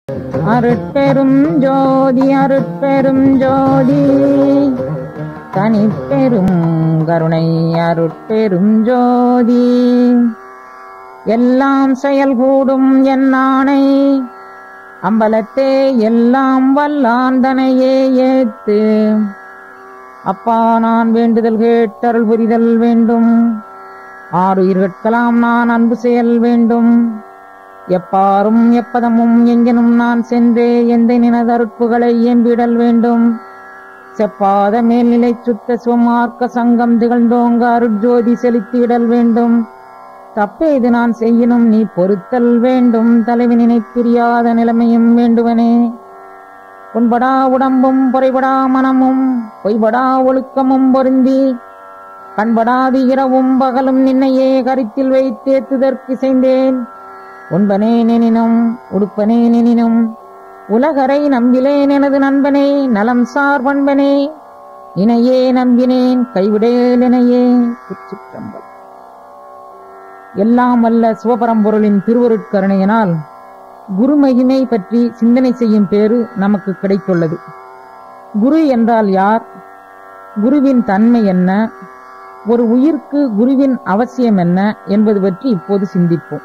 அருட்பெரும் ஜோதி அருட்பெரும் ஜோதி தனிப்பெரும் கருணை அருட்பெரும் ஜோதி எல்லாம் செயல்கூடும் என்னானை அம்பலத்தே எல்லாம் வல்லாந்தனையே ஏத்து அப்பா நான் வேண்டுதல் கேட்டருள் புரிதல் வேண்டும் ஆறு உயிர்கட்கலாம் நான் அன்பு செயல் வேண்டும் எப்பாரும் எப்பதமும் எங்கெனும் நான் சென்றே எந்த நினதருட்புகளை இயம்பிடல் வேண்டும் செப்பாத மேல்நிலை சுத்த சுமார்க்க சங்கம் திகழ்ந்தோங்க அருட்ஜோதி செலுத்திடல் வேண்டும் தப்பேது நான் செய்யினும் நீ பொறுத்தல் வேண்டும் தலைவனினை பிரியாத நிலைமையும் வேண்டுவனே உண்படா உடம்பும் பொறைபடா மனமும் பொய்படா ஒழுக்கமும் பொருந்தி கண்படாது இரவும் பகலும் நின்னையே கருத்தில் வைத்தேத்துதற்கு செய்தேன் உண்பனே நெனினும் உடுப்பனே நெனினும் உலகரை நம்பிலேன் எனது நண்பனே நலம் சார் பண்பனே இணையே நம்பினேன் கைவிடேல் இணையே திருச்சிற்றம்பலம் எல்லாம் வல்ல சிவபரம்பொருளின் திருவருட்கருணையினால் குரு மகிமை பற்றி சிந்தனை செய்யும் பேறு நமக்கு கிடைத்துள்ளது குரு என்றால் யார் குருவின் தன்மை என்ன ஒரு உயிர்க்கு குருவின் அவசியம் என்ன என்பது பற்றி இப்போது சிந்திப்போம்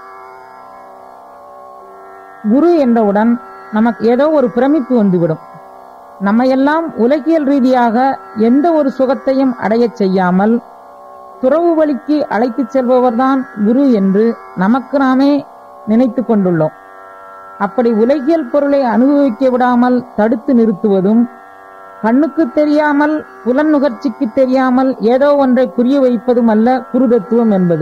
குரு என்றவுடன் நமக்கு ஏதோ ஒரு பிரமிப்பு வந்துவிடும் நம்மையெல்லாம் உலகியல் ரீதியாக எந்த ஒரு சுகத்தையும் அடையச் செய்யாமல் துறவு வழிக்கு அழைத்துச் செல்பவர்தான் குரு என்று நமக்கு நாமே நினைத்து கொண்டுள்ளோம் அப்படி உலகியல் பொருளை அனுபவிக்க விடாமல் தடுத்து நிறுத்துவதும் கண்ணுக்கு தெரியாமல் புலன் நுகர்ச்சிக்கு தெரியாமல் ஏதோ ஒன்றை புரிய வைப்பதும் அல்ல குருதத்துவம் என்பது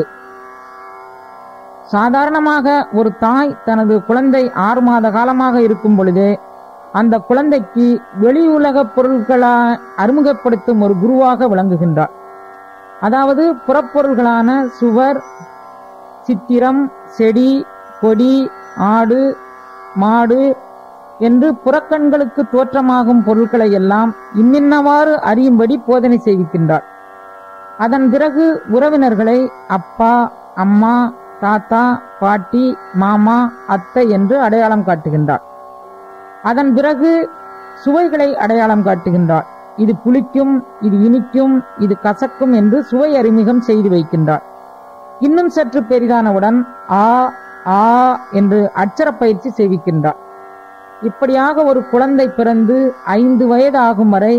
சாதாரணமாக ஒரு தாய் தனது குழந்தை ஆறு மாத காலமாக இருக்கும் பொழுதே அந்த குழந்தைக்கு வெளி உலக பொருட்களா அறிமுகப்படுத்தும் ஒரு குருவாக விளங்குகின்றார் அதாவது புறப்பொருள்களான சுவர் சித்திரம் செடி கொடி ஆடு மாடு என்று புறக்கண்களுக்கு தோற்றமாகும் பொருட்களை எல்லாம் இன்னின்னவாறு அறியும்படி போதனை செய்விக்கின்றார் அதன் பிறகு உறவினர்களை அப்பா அம்மா தாத்தா பாட்டி மாமா அத்தை என்று அடையாளம் காட்டுகின்றார் அதன் பிறகு சுவைகளை அடையாளம் காட்டுகின்றார் இது புளிக்கும் இது இனிக்கும் இது கசக்கும் என்று சுவை அறிமுகம் செய்து வைக்கின்றார் இன்னும் சற்று பெரிதானவுடன் ஆ ஆ என்று அச்சர பயிற்சி செய்விக்கின்றார் இப்படியாக ஒரு குழந்தை பிறந்து ஐந்து வயது ஆகும் வரை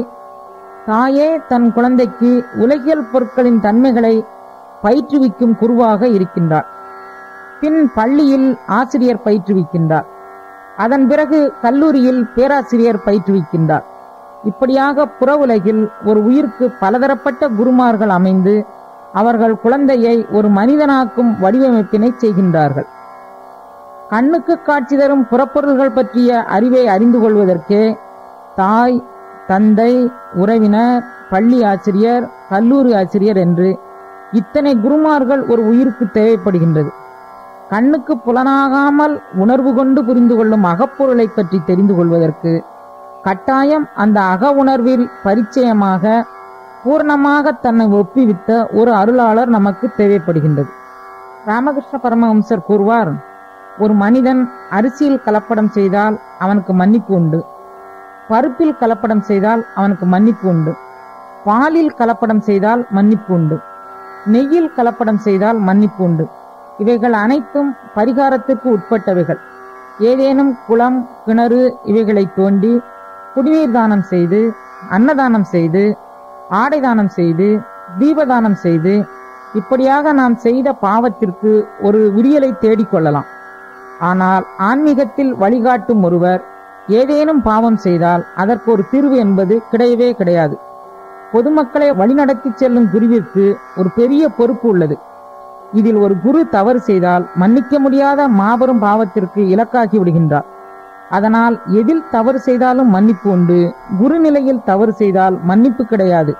தாயே தன் குழந்தைக்கு உலகியல் பொருட்களின் தன்மைகளை பயிற்றுவிக்கும் குருவாக இருக்கின்றார் பின் பள்ளியில் ஆசிரியர் பயிற்றுவிக்கின்றார் அதன் பிறகு கல்லூரியில் பேராசிரியர் பயிற்றுவிக்கின்றார் இப்படியாக புற உலகில் ஒரு உயிருக்கு பலதரப்பட்ட குருமார்கள் அமைந்து அவர்கள் குழந்தையை ஒரு மனிதனாக்கும் வடிவமைப்பினை செய்கின்றார்கள் கண்ணுக்கு காட்சி தரும் புறப்பொருள்கள் பற்றிய அறிவை அறிந்து கொள்வதற்கே தாய் தந்தை உறவினர் பள்ளி ஆசிரியர் கல்லூரி ஆசிரியர் என்று இத்தனை குருமார்கள் ஒரு உயிருக்கு தேவைப்படுகின்றது கண்ணுக்கு புலனாகாமல் உணர்வு கொண்டு புரிந்து கொள்ளும் அகப்பொருளை பற்றி தெரிந்து கொள்வதற்கு கட்டாயம் அந்த அக உணர்வில் பரிச்சயமாக பூர்ணமாக தன்னை ஒப்பிவித்த ஒரு அருளாளர் நமக்கு தேவைப்படுகின்றது ராமகிருஷ்ண பரமஹம்சர் கூறுவார் ஒரு மனிதன் அரிசியில் கலப்படம் செய்தால் அவனுக்கு மன்னிப்பு உண்டு பருப்பில் கலப்படம் செய்தால் அவனுக்கு மன்னிப்பு உண்டு பாலில் கலப்படம் செய்தால் மன்னிப்பு உண்டு நெய்யில் கலப்படம் செய்தால் மன்னிப்பு உண்டு இவைகள் அனைத்தும் பரிகாரத்திற்கு உட்பட்டவைகள் ஏதேனும் குளம் கிணறு இவைகளை தோண்டி குடிநீர் தானம் செய்து அன்னதானம் செய்து ஆடை தானம் செய்து தீபதானம் செய்து இப்படியாக நாம் செய்த பாவத்திற்கு ஒரு விடியலை தேடிக்கொள்ளலாம் ஆனால் ஆன்மீகத்தில் வழிகாட்டும் ஒருவர் ஏதேனும் பாவம் செய்தால் அதற்கு ஒரு தீர்வு என்பது கிடையவே கிடையாது பொதுமக்களை வழிநடத்தி செல்லும் குருவிற்கு ஒரு பெரிய பொறுப்பு உள்ளது இதில் ஒரு குரு தவறு செய்தால் மன்னிக்க முடியாத மாபெரும் பாவத்திற்கு இலக்காகி விடுகின்றார் அதனால் எதில் தவறு செய்தாலும் மன்னிப்பு உண்டு குரு நிலையில் தவறு செய்தால் மன்னிப்பு கிடையாது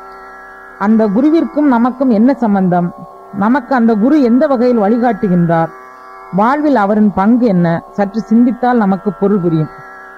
அந்த குருவிற்கும் நமக்கும் என்ன சம்பந்தம் நமக்கு அந்த குரு எந்த வகையில் வழிகாட்டுகின்றார் வாழ்வில் அவரின் பங்கு என்ன சற்று சிந்தித்தால் நமக்கு பொருள் புரியும்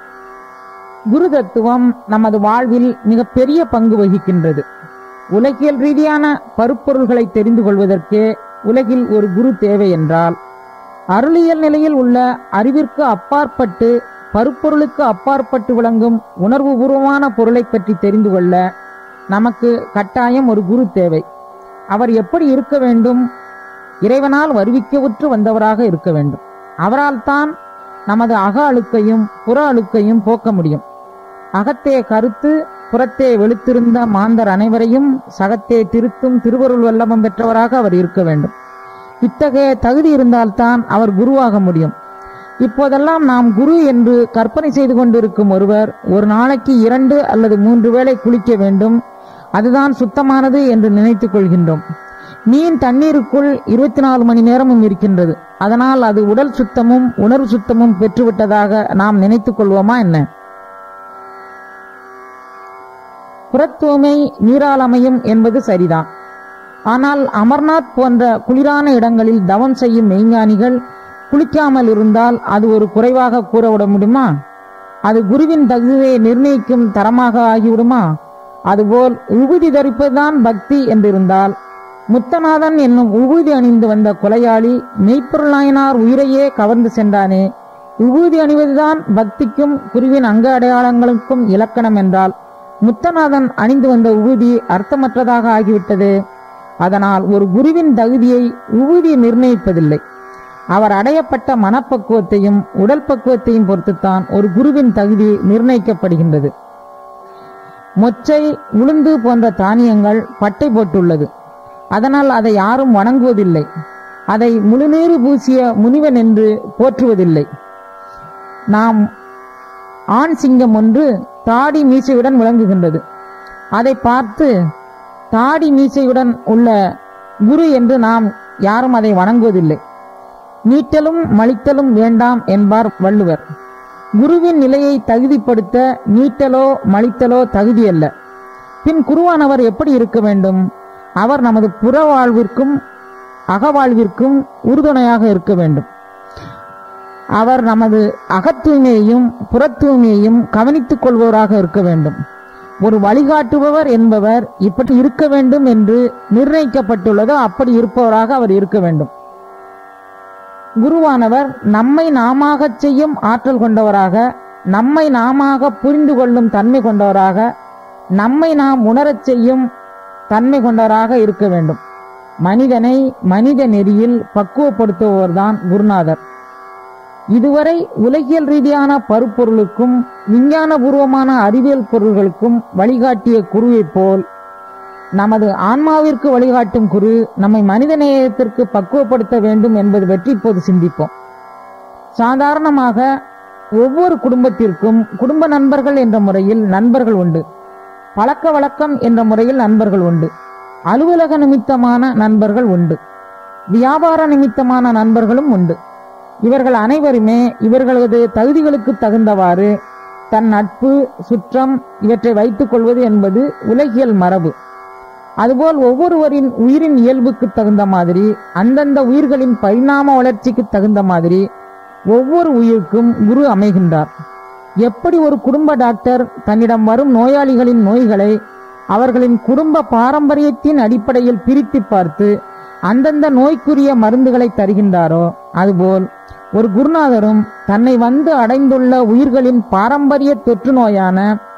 குரு தத்துவம் நமது வாழ்வில் மிக பெரிய பங்கு வகிக்கின்றது உலகியல் ரீதியான பருப்பொருள்களை தெரிந்து கொள்வதற்கே உலகில் ஒரு குரு தேவை என்றால் அருளியல் நிலையில் உள்ள அறிவிற்கு அப்பாற்பட்டு பருப்பொருளுக்கு அப்பாற்பட்டு விளங்கும் உணர்வுபூர்வமான பொருளை பற்றி தெரிந்து கொள்ள நமக்கு கட்டாயம் ஒரு குரு தேவை அவர் எப்படி இருக்க வேண்டும் இறைவனால் வருவிக்கவுற்று வந்தவராக இருக்க வேண்டும் அவரால் தான் நமது அக அழுக்கையும் புற அழுக்கையும் போக்க முடியும் அகத்தே கருத்து புறத்தே வெளுத்திருந்த மாந்தர் அனைவரையும் சகத்தே திருத்தும் திருவருள் வல்லபம் பெற்றவராக அவர் இருக்க வேண்டும் இத்தகைய தகுதி இருந்தால்தான் அவர் குருவாக முடியும் இப்போதெல்லாம் நாம் குரு என்று கற்பனை செய்து கொண்டிருக்கும் ஒருவர் ஒரு நாளைக்கு இரண்டு அல்லது மூன்று வேளை குளிக்க வேண்டும் அதுதான் சுத்தமானது என்று நினைத்துக் கொள்கின்றோம் மீன் தண்ணீருக்குள் இருபத்தி நாலு மணி நேரமும் இருக்கின்றது அதனால் அது உடல் சுத்தமும் உணர்வு சுத்தமும் பெற்றுவிட்டதாக நாம் நினைத்துக் கொள்வோமா என்ன புறத்தூய்மை நீரால் அமையும் என்பது சரிதான் ஆனால் அமர்நாத் போன்ற குளிரான இடங்களில் தவம் செய்யும் மெய்ஞானிகள் குளிக்காமல் இருந்தால் அது ஒரு குறைவாக கூறவிட முடியுமா அது குருவின் தகுதியை நிர்ணயிக்கும் தரமாக ஆகிவிடுமா அதுபோல் உபூதி தரிப்பதுதான் பக்தி என்றிருந்தால் முத்தநாதன் என்னும் உபூதி அணிந்து வந்த கொலையாளி மெய்ப்பொருள் நாயனார் உயிரையே கவர்ந்து சென்றானே உபூதி அணிவதுதான் பக்திக்கும் குருவின் அங்க அடையாளங்களுக்கும் இலக்கணம் என்றால் முத்தநாதன் அணிந்து வந்த உபூதி அர்த்தமற்றதாக ஆகிவிட்டது அதனால் ஒரு குருவின் தகுதியை உபூதி நிர்ணயிப்பதில்லை அவர் அடையப்பட்ட மனப்பக்குவத்தையும் உடல் பக்குவத்தையும் பொறுத்துத்தான் ஒரு குருவின் தகுதி நிர்ணயிக்கப்படுகின்றது மொச்சை உளுந்து போன்ற தானியங்கள் பட்டை போட்டுள்ளது அதனால் அதை யாரும் வணங்குவதில்லை அதை முழுநீறு பூசிய முனிவன் என்று போற்றுவதில்லை நாம் ஆண் சிங்கம் ஒன்று தாடி மீசையுடன் விளங்குகின்றது அதை பார்த்து தாடி மீசையுடன் உள்ள குரு என்று நாம் யாரும் அதை வணங்குவதில்லை நீட்டலும் மலித்தலும் வேண்டாம் என்பார் வள்ளுவர் குருவின் நிலையை தகுதிப்படுத்த நீட்டலோ மலித்தலோ தகுதியல்ல பின் குருவானவர் எப்படி இருக்க வேண்டும் அவர் நமது புற வாழ்விற்கும் அகவாழ்விற்கும் உறுதுணையாக இருக்க வேண்டும் அவர் நமது அகத்தூய்மையையும் புறத்தூய்மையையும் கவனித்துக் கொள்பவராக இருக்க வேண்டும் ஒரு வழிகாட்டுபவர் என்பவர் இப்படி இருக்க வேண்டும் என்று நிர்ணயிக்கப்பட்டுள்ளதோ அப்படி இருப்பவராக அவர் இருக்க வேண்டும் குருவானவர் நம்மை நாமாக செய்யும் ஆற்றல் கொண்டவராக நம்மை நாமாக புரிந்து கொள்ளும் தன்மை கொண்டவராக நம்மை நாம் உணரச் செய்யும் தன்மை கொண்டவராக இருக்க வேண்டும் மனிதனை மனித நெறியில் பக்குவப்படுத்துபவர்தான் குருநாதர் இதுவரை உலகியல் ரீதியான பருப்பொருளுக்கும் விஞ்ஞானபூர்வமான அறிவியல் பொருள்களுக்கும் வழிகாட்டிய குருவைப் போல் நமது ஆன்மாவிற்கு வழிகாட்டும் குரு நம்மை மனித நேயத்திற்கு பக்குவப்படுத்த வேண்டும் என்பது பற்றி இப்போது சிந்திப்போம் சாதாரணமாக ஒவ்வொரு குடும்பத்திற்கும் குடும்ப நண்பர்கள் என்ற முறையில் நண்பர்கள் உண்டு பழக்க வழக்கம் என்ற முறையில் நண்பர்கள் உண்டு அலுவலக நிமித்தமான நண்பர்கள் உண்டு வியாபார நிமித்தமான நண்பர்களும் உண்டு இவர்கள் அனைவருமே இவர்களது தகுதிகளுக்கு தகுந்தவாறு தன் நட்பு சுற்றம் இவற்றை வைத்துக் கொள்வது என்பது உலகியல் மரபு அதுபோல் ஒவ்வொருவரின் உயிரின் இயல்புக்கு தகுந்த மாதிரி அந்தந்த உயிர்களின் பரிணாம வளர்ச்சிக்கு தகுந்த மாதிரி ஒவ்வொரு உயிருக்கும் குரு அமைகின்றார் எப்படி ஒரு குடும்ப டாக்டர் தன்னிடம் வரும் நோயாளிகளின் நோய்களை அவர்களின் குடும்ப பாரம்பரியத்தின் அடிப்படையில் பிரித்து பார்த்து அந்தந்த நோய்க்குரிய மருந்துகளை தருகின்றாரோ அதுபோல் ஒரு குருநாதரும் தன்னை வந்து அடைந்துள்ள உயிர்களின் பாரம்பரிய தொற்று நோயான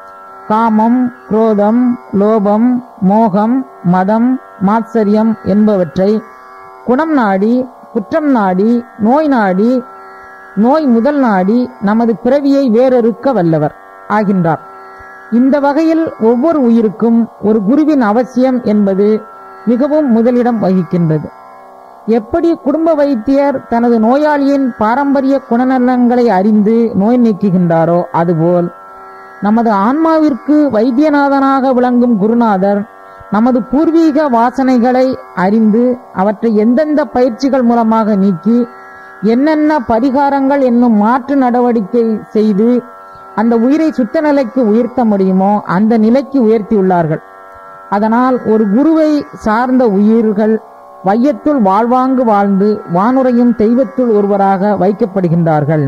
காமம் குரோதம் லோபம் மோகம் மதம் மாத்சரியம் என்பவற்றை குணம் நாடி குற்றம் நாடி நோய் நாடி நோய் முதல் நாடி நமது பிறவியை வேறறுக்க வல்லவர் ஆகின்றார் இந்த வகையில் ஒவ்வொரு உயிருக்கும் ஒரு குருவின் அவசியம் என்பது மிகவும் முதலிடம் வகிக்கின்றது எப்படி குடும்ப வைத்தியர் தனது நோயாளியின் பாரம்பரிய குணநலன்களை அறிந்து நோய் நீக்குகின்றாரோ அதுபோல் நமது ஆன்மாவிற்கு வைத்தியநாதனாக விளங்கும் குருநாதர் நமது பூர்வீக வாசனைகளை அறிந்து அவற்றை எந்தெந்த பயிற்சிகள் மூலமாக நீக்கி என்னென்ன பரிகாரங்கள் என்னும் மாற்று நடவடிக்கை செய்து அந்த உயிரை சுத்த நிலைக்கு உயர்த்த முடியுமோ அந்த நிலைக்கு உயர்த்தியுள்ளார்கள் அதனால் ஒரு குருவை சார்ந்த உயிர்கள் வையத்துள் வாழ்வாங்கு வாழ்ந்து வானுரையும் தெய்வத்துள் ஒருவராக வைக்கப்படுகின்றார்கள்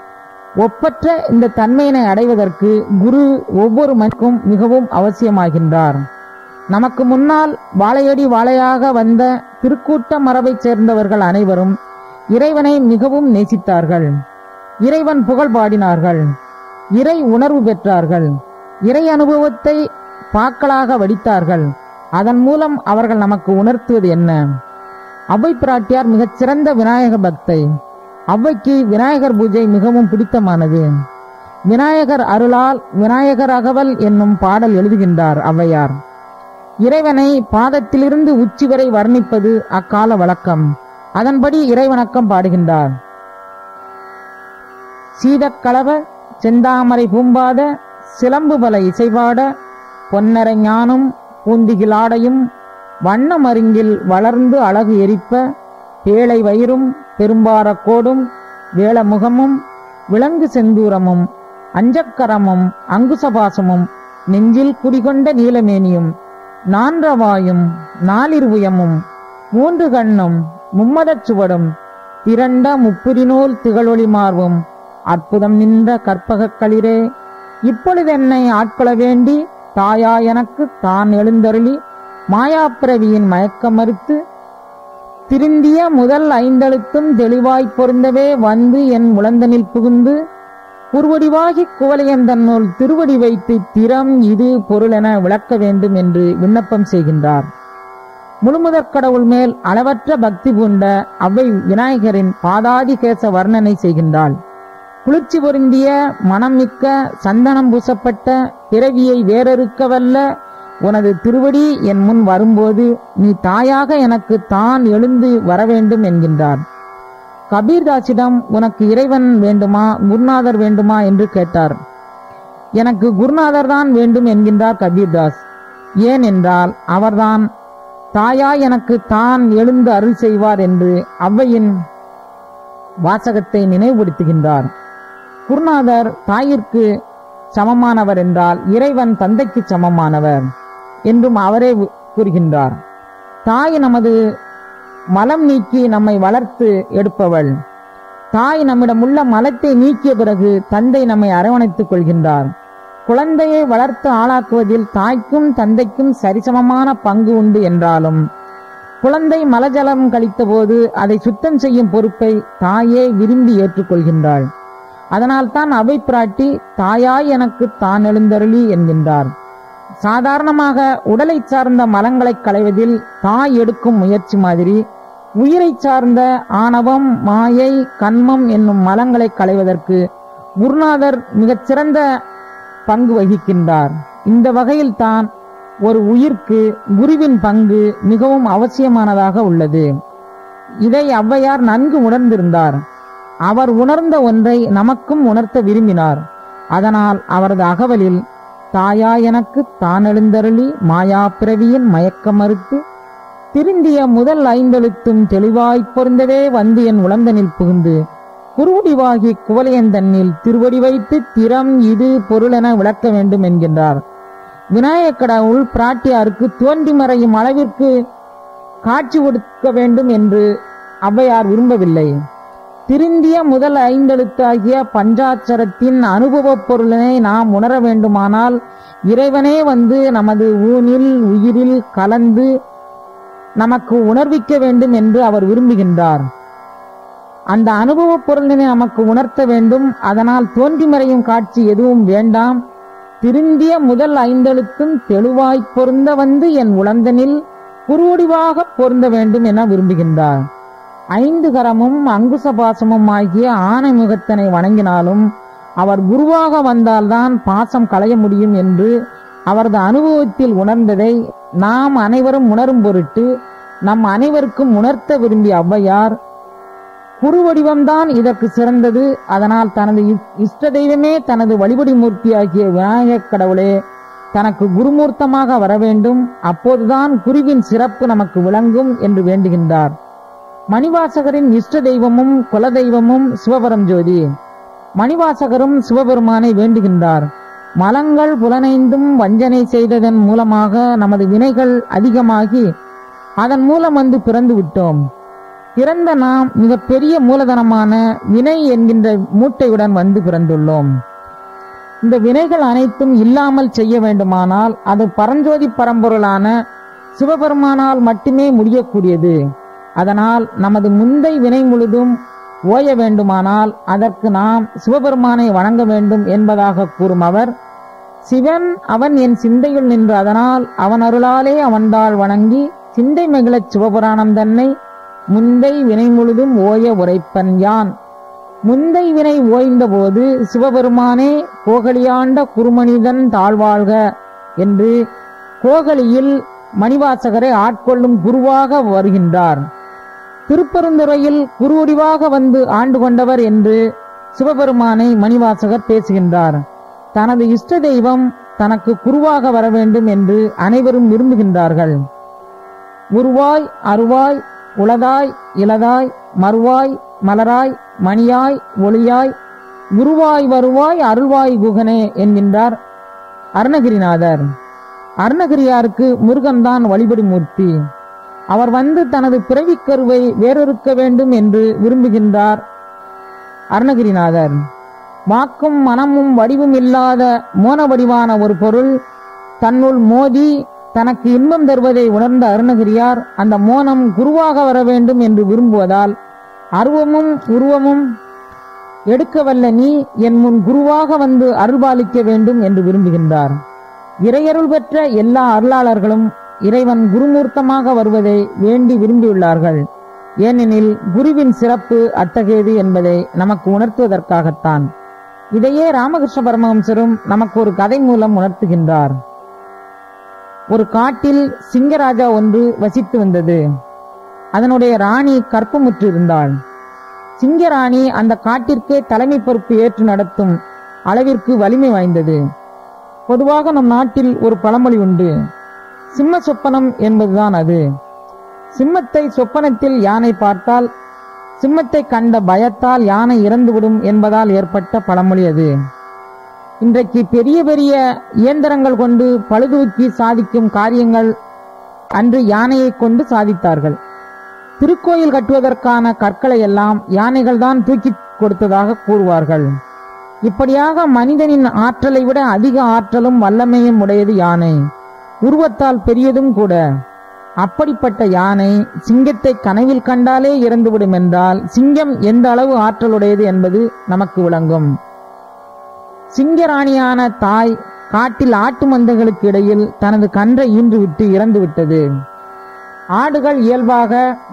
ஒப்பற்ற இந்த தன்மையினை அடைவதற்கு குரு ஒவ்வொரு மனிதனுக்கும் மிகவும் அவசியமாகின்றார் நமக்கு முன்னால் வாழையடி வாழையாக வந்த திருக்கூட்ட மரபைச் சேர்ந்தவர்கள் அனைவரும் இறைவனை மிகவும் நேசித்தார்கள் இறைவன் புகழ் பாடினார்கள் இறை உணர்வு பெற்றார்கள் இறை அனுபவத்தை பாக்களாக வடித்தார்கள் அதன் மூலம் அவர்கள் நமக்கு உணர்த்துவது என்ன அவ்வை பிராட்டியார் மிகச் சிறந்த விநாயக பக்தை அவ்வைக்கு விநாயகர் பூஜை மிகவும் பிடித்தமானது விநாயகர் அருளால் விநாயகர் அகவல் என்னும் பாடல் எழுதுகின்றார் ஔவையார் இறைவனை பாதத்திலிருந்து உச்சி வரை வர்ணிப்பது அக்கால வழக்கம் அதன்படி இறைவணக்கம் பாடுகின்றார் சீதக்களவ செந்தாமரை பூம்பாத சிலம்பு பல இசைபாட பொன்னரை ஞானும் பூந்திகிலாடையும் வண்ண மருங்கில் வளர்ந்து அழகு எரிப்ப பேழை வயிறும் பெரும்பாரக் கோடும் வேளமுகமும் விலங்கு செந்தூரமும் அஞ்சக்கரமும் அங்குசபாசமும் நெஞ்சில் குடிகொண்ட நீலமேனியும் நான்றவாயும் நாலிருவுயமும் மூன்று கண்ணும் மும்மதச் சுவடும் திரண்ட முப்புரிநூல் திகழொளி மார்பும் அற்புதம் நின்ற கற்பகக் களிரே இப்பொழுதென்னை ஆட்கொள்ள வேண்டி தாயா எனக்கு தான் எழுந்தருளி மாயாப்பிரவியின் மயக்கம் மறுத்து திருந்திய முதல் ஐந்தெழுத்தும் தெளிவாய்ப் பொருந்தவே வந்து என் முழந்தனில் புகுந்து குறுவடிவாகி குவலையன் தன்னுள் திருவடி வைத்து திறம் இது பொருளென விளக்க வேண்டும் என்று விண்ணப்பம் செய்கின்றார் முழுமுதற் கடவுள் மேல் அளவற்ற பக்தி பூண்ட அவ்வை விநாயகரின் பாதாதிகேச வர்ணனை செய்கின்றாள் குளிர்ச்சி பொருந்திய மனம் மிக்க சந்தனம் பூசப்பட்ட பிறவியை வேறறுக்கவல்ல உனது திருவடி என் முன் வரும்போது நீ தாயாக எனக்கு தான் எழுந்து வர வேண்டும் என்கின்றார் கபீர்தாசிடம் உனக்கு இறைவன் வேண்டுமா குருநாதர் வேண்டுமா என்று கேட்டார் எனக்கு குருநாதர் தான் வேண்டும் என்கின்றார் கபீர்தாஸ் ஏன் என்றால் அவர்தான் தாயா எனக்கு தான் எழுந்து அருள் செய்வார் என்று அவ்வையின் வாசகத்தை நினைவுபடுத்துகின்றார் குருநாதர் தாயிற்கு சமமானவர் என்றால் இறைவன் தந்தைக்கு சமமானவர் என்றும் அவரே கூறுகின்றார் தாய் நமது மலம் நீக்கி நம்மை வளர்த்து எடுப்பவள் தாய் நம்மிடமுள்ள மலத்தை நீக்கிய பிறகு தந்தை நம்மை அரவணைத்துக் கொள்கின்றார் குழந்தையை வளர்த்து ஆளாக்குவதில் தாய்க்கும் தந்தைக்கும் சரிசமமான பங்கு உண்டு என்றாலும் குழந்தை மலஜலம் கழித்தபோது அதை சுத்தம் செய்யும் பொறுப்பை தாயே விரும்பி ஏற்றுக்கொள்கின்றாள் அதனால்தான் அவை பிராட்டி தாயாய் எனக்கு தான் எழுந்தருளி என்கின்றார் சாதாரணமாக உடலை சார்ந்த மலங்களை களைவதில் தாய் எடுக்கும் முயற்சி மாதிரி உயிரை சார்ந்த ஆணவம் மாயை கண்மம் என்னும் மலங்களை களைவதற்கு குருநாதர் மிகச் சிறந்த பங்கு வகிக்கின்றார் இந்த வகையில் தான் ஒரு உயிர்க்கு குருவின் பங்கு மிகவும் அவசியமானதாக உள்ளது இதை ஔவையார் நன்கு உணர்ந்திருந்தார் அவர் உணர்ந்த ஒன்றை நமக்கும் உணர்த்த விரும்பினார் அதனால் அவரது அகவலில் தாயா எனக்கு தான் எழுந்தருளி மாயா பிறவியின் மயக்க மறுத்து திருந்திய முதல் ஐந்தெழுத்தும் தெளிவாய்ப் பொருந்தவே வந்து என் உளந்தனில் புகுந்து குருவடிவாகி குவலையன் தன்னில் திருவடி வைத்து திறம் இது பொருளென விளக்க வேண்டும் என்கின்றார் விநாயகக் கடவுள் பிராட்டியாருக்கு தோன்றி மறையும் அளவிற்கு காட்சி கொடுக்க வேண்டும் என்று ஔவையார் விரும்பவில்லை திருந்திய முதல் ஐந்தெழுத்தாகிய பஞ்சாட்சரத்தின் அனுபவப் பொருளினை நாம் உணர வேண்டுமானால் இறைவனே வந்து நமது ஊனில் உயிரில் கலந்து நமக்கு உணர்விக்க வேண்டும் என்று அவர் விரும்புகின்றார் அந்த அனுபவப் பொருளினை நமக்கு உணர்த்த வேண்டும் அதனால் தோன்றி மறையும் காட்சி எதுவும் வேண்டாம் திருந்திய முதல் ஐந்தெழுத்தும் தெளிவாய்ப் பொருந்த வந்து என் உளந்தனில் குருவடிவாக பொருந்த வேண்டும் என விரும்புகின்றார் ஐந்து கரமும் அங்குசபாசமும் ஆகிய ஆனை முகத்தனை வணங்கினாலும் அவர் குருவாக வந்தால்தான் பாசம் களைய முடியும் என்று அவரது அனுபவத்தில் உணர்ந்ததை நாம் அனைவரும் உணரும் பொருட்டு நம் அனைவருக்கும் உணர்த்த விரும்பிய ஔவையார் குரு வடிவம்தான் இதற்கு சிறந்தது அதனால் தனது இஸ்- இஷ்ட தெய்வமே தனது வழிபடி மூர்த்தியாகிய விநாயகக் கடவுளே தனக்கு குருமூர்த்தமாக வர வேண்டும் அப்போதுதான் குருவின் சிறப்பு நமக்கு விளங்கும் என்று வேண்டுகின்றார் மணிவாசகரின் இஷ்ட தெய்வமும் குலதெய்வமும் சிவபரம் ஜோதி மணிவாசகரும் சிவபெருமானை வேண்டுகின்றார் மலங்கள் புலனைந்தும் வஞ்சனை செய்ததன் மூலமாக நமது வினைகள் அதிகமாகி அதன் மூலம் வந்து பிறந்து விட்டோம் பிறந்த நாம் மிக பெரிய மூலதனமான வினை என்கின்ற மூட்டையுடன் வந்து பிறந்துள்ளோம் இந்த வினைகள் அனைத்தும் இல்லாமல் செய்ய வேண்டுமானால் அது பரஞ்சோதி பரம்பொருளான சிவபெருமானால் மட்டுமே முடியக்கூடியது அதனால் நமது முந்தை வினை முழுதும் ஓய வேண்டுமானால் அதற்கு நாம் சிவபெருமானை வணங்க வேண்டும் என்பதாக கூறும் அவர் சிவன் அவன் என் சிந்தையுள் நின்று அதனால் அவன் அருளாலே அவன்தாள் வணங்கி சிந்தை மகிழச் சிவபுராணம் தன்னை முந்தை வினை முழுதும் ஓய உரைப்பன் யான் முந்தை வினை ஓய்ந்தபோது சிவபெருமானே கோகலியாண்ட குருமனிதன் தாழ்வாழ்க என்று கோகலியில் மணிவாசகரை ஆட்கொள்ளும் குருவாக வருகின்றார் திருப்பெருந்துறையில் குருவடிவாக வந்து ஆண்டு கொண்டவர் என்று சிவபெருமானை மணிவாசகர் பேசுகின்றார் தனது இஷ்ட தெய்வம் தனக்கு குருவாக வர வேண்டும் என்று அனைவரும் விரும்புகின்றார்கள் உருவாய் அருவாய் உளதாய் இளதாய் மறுவாய் மலராய் மணியாய் ஒளியாய் குருவாய் வருவாய் அருள்வாய் குகனே என்கின்றார் அருணகிரிநாதர் அருணகிரியாருக்கு முருகன்தான் வழிபடி மூர்த்தி அவர் வந்து தனது பிறவிக் கருவை வேறொருக்க வேண்டும் என்று விரும்புகின்றார் அருணகிரிநாதர் வாக்கும் மனமும் வடிவும் இல்லாத மோன வடிவான ஒரு பொருள் தன்னுள் மோதி தனக்கு இன்பம் தருவதை உணர்ந்த அருணகிரியார் அந்த மோனம் குருவாக வர வேண்டும் என்று விரும்புவதால் அருவமும் உருவமும் எடுக்கவல்ல நீ என் முன் குருவாக வந்து அருள்பாலிக்க வேண்டும் என்று விரும்புகின்றார் இறையருள் பெற்ற எல்லா அருளாளர்களும் இறைவன் குருமூர்த்தமாக வருவதை வேண்டி விரும்பியுள்ளார்கள் ஏனெனில் குருவின் சிறப்பு அத்தகையது என்பதை நமக்கு உணர்த்துவதற்காகத்தான் இதையே ராமகிருஷ்ண பரமஹம்சரும் நமக்கு ஒரு கதை மூலம் உணர்த்துகின்றார் ஒரு காட்டில் சிங்கராஜா ஒன்று வசித்து வந்தது அதனுடைய ராணி கற்பமுற்று இருந்தாள் சிங்கராணி அந்த காட்டிற்கே தலைமை பொறுப்பு ஏற்று நடத்தும் அளவிற்கு வலிமை வாய்ந்தது பொதுவாக நம் நாட்டில் ஒரு பழமொழி உண்டு சிம்ம சொப்பனம் என்பதுதான் அது சிம்மத்தை சொப்பனத்தில் யானை பார்த்தால் சிம்மத்தை கண்ட பயத்தால் யானை இறந்துவிடும் என்பதால் ஏற்பட்ட பழமொழி அது இன்றைக்கு பெரிய பெரிய இயந்திரங்கள் கொண்டு பழுதூக்கி சாதிக்கும் காரியங்கள் அன்று யானையை கொண்டு சாதித்தார்கள் திருக்கோயில் கட்டுவதற்கான கற்களை எல்லாம் யானைகள் தான் தூக்கி கொடுத்ததாக கூறுவார்கள் இப்படியாக மனிதனின் ஆற்றலை விட அதிக ஆற்றலும் வல்லமையும் உடையது யானை உருவத்தால் பெரியதும் கூட அப்படிப்பட்ட யானை சிங்கத்தை கனவில் கண்டாலே இறந்துவிடும் என்றால் சிங்கம் எந்த அளவு ஆற்றலுடையது என்பது நமக்கு விளங்கும் சிங்கராணியான தாய் காட்டில் ஆட்டு மந்தைகளுக்கு இடையில் தனது கன்றை ஈன்றுவிட்டு இறந்து விட்டது ஆடுகள் இயல்பாக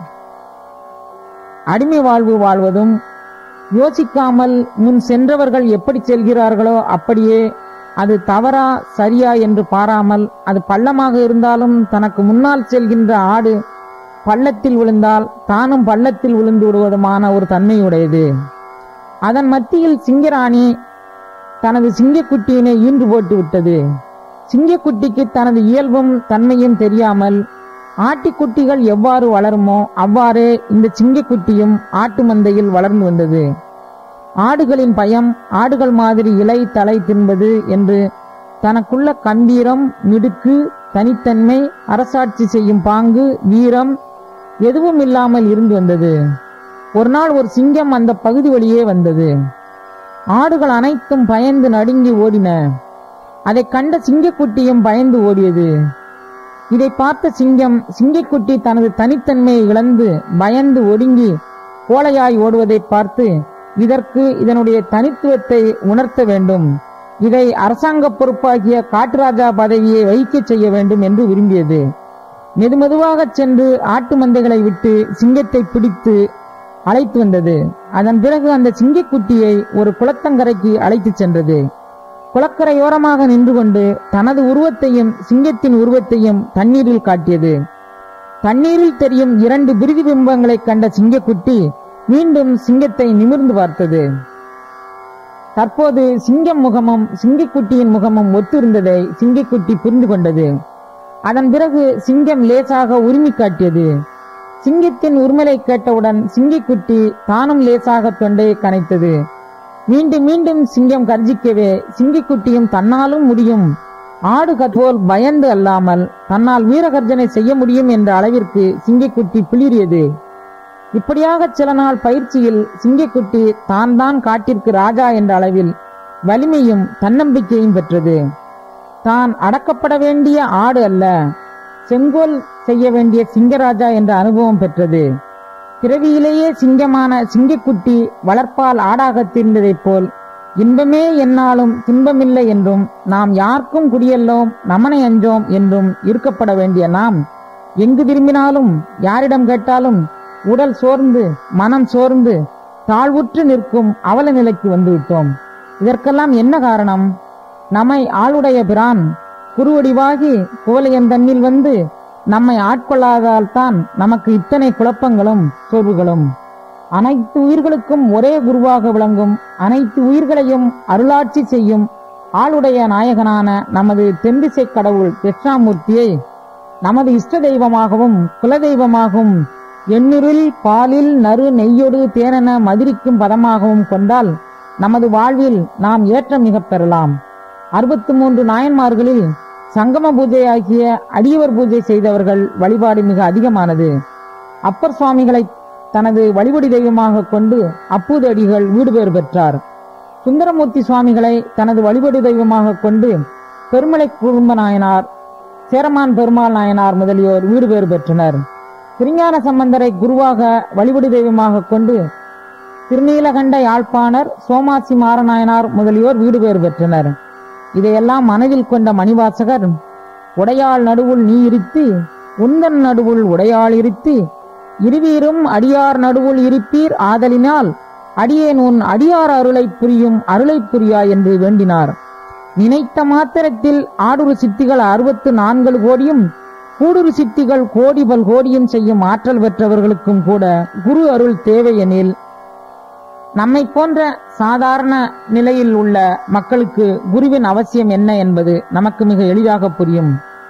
அடிமை வாழ்வு வாழ்வதும் யோசிக்காமல் முன் சென்றவர்கள் எப்படி செல்கிறார்களோ அப்படியே அது தவறா சரியா என்று பாராமல் அது பள்ளமாக இருந்தாலும் தனக்கு முன்னால் செல்கின்ற ஆடு பள்ளத்தில் விழுந்தால் தானும் பள்ளத்தில் விழுந்து விடுவதுமான ஒரு தன்மையுடையது அதன் மத்தியில் சிங்கராணி தனது சிங்கக்குட்டியினை ஈன்று போட்டு விட்டது சிங்கக்குட்டிக்கு தனது இயல்பும் தன்மையும் தெரியாமல் ஆட்டிக்குட்டிகள் எவ்வாறு வளருமோ அவ்வாறே இந்த சிங்கக்குட்டியும் ஆட்டு மந்தையில் வளர்ந்து வந்தது ஆடுகளின் பயம் ஆடுகள் மாதிரி இலை தலை தின்பது என்று தனக்குள்ள கம்பீரம் மிடுக்கு தனித்தன்மை அரசாட்சி செய்யும் பாங்கு வீரம் எதுவும் இல்லாமல் இருந்து வந்தது ஒரு நாள் ஒரு சிங்கம் அந்த பகுதி வழியே வந்தது ஆடுகள் அனைத்தும் பயந்து நடுங்கி ஓடின அதைக் கண்ட சிங்கக்குட்டியும் பயந்து ஓடியது இதை பார்த்த சிங்கம் சிங்கக்குட்டி தனது தனித்தன்மையை இழந்து பயந்து ஒடுங்கி கோலையாய் ஓடுவதை பார்த்து இதற்கு இதனுடைய தனித்துவத்தை உணர்த்த வேண்டும் இதை அரசாங்க பொறுப்பாகிய காட்டுராஜா பதவியை வகிக்கச் செய்ய வேண்டும் என்று விரும்பியது மெதுமெதுவாகச் சென்று ஆட்டு மந்தைகளை விட்டு சிங்கத்தை பிடித்து அழைத்து வந்தது அதன் பிறகு அந்த சிங்கக்குட்டியை ஒரு குளத்தங்கரைக்கு அழைத்துச் சென்றது குளக்கரையோரமாக நின்று கொண்டு தனது உருவத்தையும் சிங்கத்தின் உருவத்தையும் தண்ணீரில் காட்டியது தண்ணீரில் தெரியும் இரண்டு பிரிதி பிம்பங்களைக் கண்ட சிங்கக்குட்டி மீண்டும் சிங்கத்தை நிமிர்ந்து பார்த்தது தற்போது சிங்கம் முகமும் சிங்கக்குட்டியின் முகமும் ஒத்திருந்ததை சிங்கக்குட்டி புரிந்து கொண்டது அதன் பிறகு சிங்கம் லேசாக உரிமை காட்டியது சிங்கத்தின் உரிமலை கேட்டவுடன் சிங்கக்குட்டி தானும் லேசாக தொண்டையை கனைத்தது மீண்டும் மீண்டும் சிங்கம் கர்ஜிக்கவே சிங்கக்குட்டியும் தன்னாலும் முடியும் ஆடு கற்போல் பயந்து அல்லாமல் தன்னால் வீரகர்ஜனை செய்ய முடியும் என்ற அளவிற்கு சிங்கக்குட்டி பிளிரியது இப்படியாக சில நாள் பயிற்சியில் சிங்கக்குட்டி தான் தான் காட்டிற்கு ராஜா என்ற அளவில் வலிமையும் தன்னம்பிக்கையும் பெற்றது தான் அடக்கப்பட வேண்டிய ஆடு அல்ல செங்கோல் செய்ய வேண்டிய சிங்கராஜா என்ற அனுபவம் பெற்றது பிறவியிலேயே சிங்கமான சிங்கக்குட்டி வளர்ப்பால் ஆடாகத் தீர்ந்ததைப் போல் இன்பமே என்னாலும் துன்பமில்லை என்றும் நாம் யாருக்கும் குடியல்லோம் நமனை அஞ்சோம் என்றும் இருக்கப்பட வேண்டிய நாம் எங்கு விரும்பினாலும் யாரிடம் கேட்டாலும் உடல் சோர்ந்து மனம் சோர்ந்து தாழ்வுற்று நிற்கும் அவல நிலைக்கு வந்துவிட்டோம் இதற்கெல்லாம் என்ன காரணம் நம்மை ஆளுடைய பிரான் குருவடிவாகி குவலையன் தன்னில் வந்து நம்மை ஆட்கொள்ளாதால் தான் நமக்கு இத்தனை குழப்பங்களும் சோர்வுகளும் அனைத்து உயிர்களுக்கும் ஒரே குருவாக விளங்கும் அனைத்து உயிர்களையும் அருளாட்சி செய்யும் ஆளுடைய நாயகனான நமது தென்திசை கடவுள் தட்சிணாமூர்த்தியை நமது இஷ்ட தெய்வமாகவும் குலதெய்வமாகவும் எண்ணுரில் பாலில் நறு நெய்யொடு தேனென மதிரிக்கும் பதமாகவும் கொண்டால் நமது வாழ்வில் நாம் ஏற்றம் மிகப் பெறலாம் அறுபத்து மூன்று நாயன்மார்களில் சங்கம பூஜை ஆகிய அடியவர் பூஜை செய்தவர்கள் வழிபாடு மிக அதிகமானது அப்பர் சுவாமிகளை தனது வழிபடி தெய்வமாக கொண்டு அப்பூது அடிகள் வீடு பேறு பெற்றார் சுந்தரமூர்த்தி சுவாமிகளை தனது வழிபடு தெய்வமாக கொண்டு பெருமலை குடும்ப நாயனார் சேரமான் பெருமாள் நாயனார் முதலியோர் வீடு பேறு பெற்றனர் திருஞான சம்பந்தரை குருவாக வழிபடு தெய்வமாக கொண்டு திருநீலகண்ட யாழ்ப்பாணர் சோமாசி மாரநாயனார் முதலியோர் வீடு பேறு பெற்றனர் இதையெல்லாம் மனதில் கொண்ட மணிவாசகர் உடையாள் நடுவுள் நீ இருத்தி உந்தன் நடுவுள் உடையாள் இருத்தி இருவீரும் அடியார் நடுவுள் இருப்பீர் ஆதலினால் அடியேன் உன் அடியார் அருளை புரியும் அருளை புரியா என்று வேண்டினார் நினைத்த மாத்திரத்தில் ஆடுரு சித்திகள் அறுபத்து நான்கு கோடியும் கூடுரு சித்திகள் கோடி பல் கோடியும் செய்யும் ஆற்றல் பெற்றவர்களுக்கும் கூட குரு அருள் தேவை எனில் நம்மை போன்ற சாதாரண நிலையில் உள்ள மக்களுக்கு குருவின் அவசியம் என்ன என்பது நமக்கு மிக எளிதாக புரியும்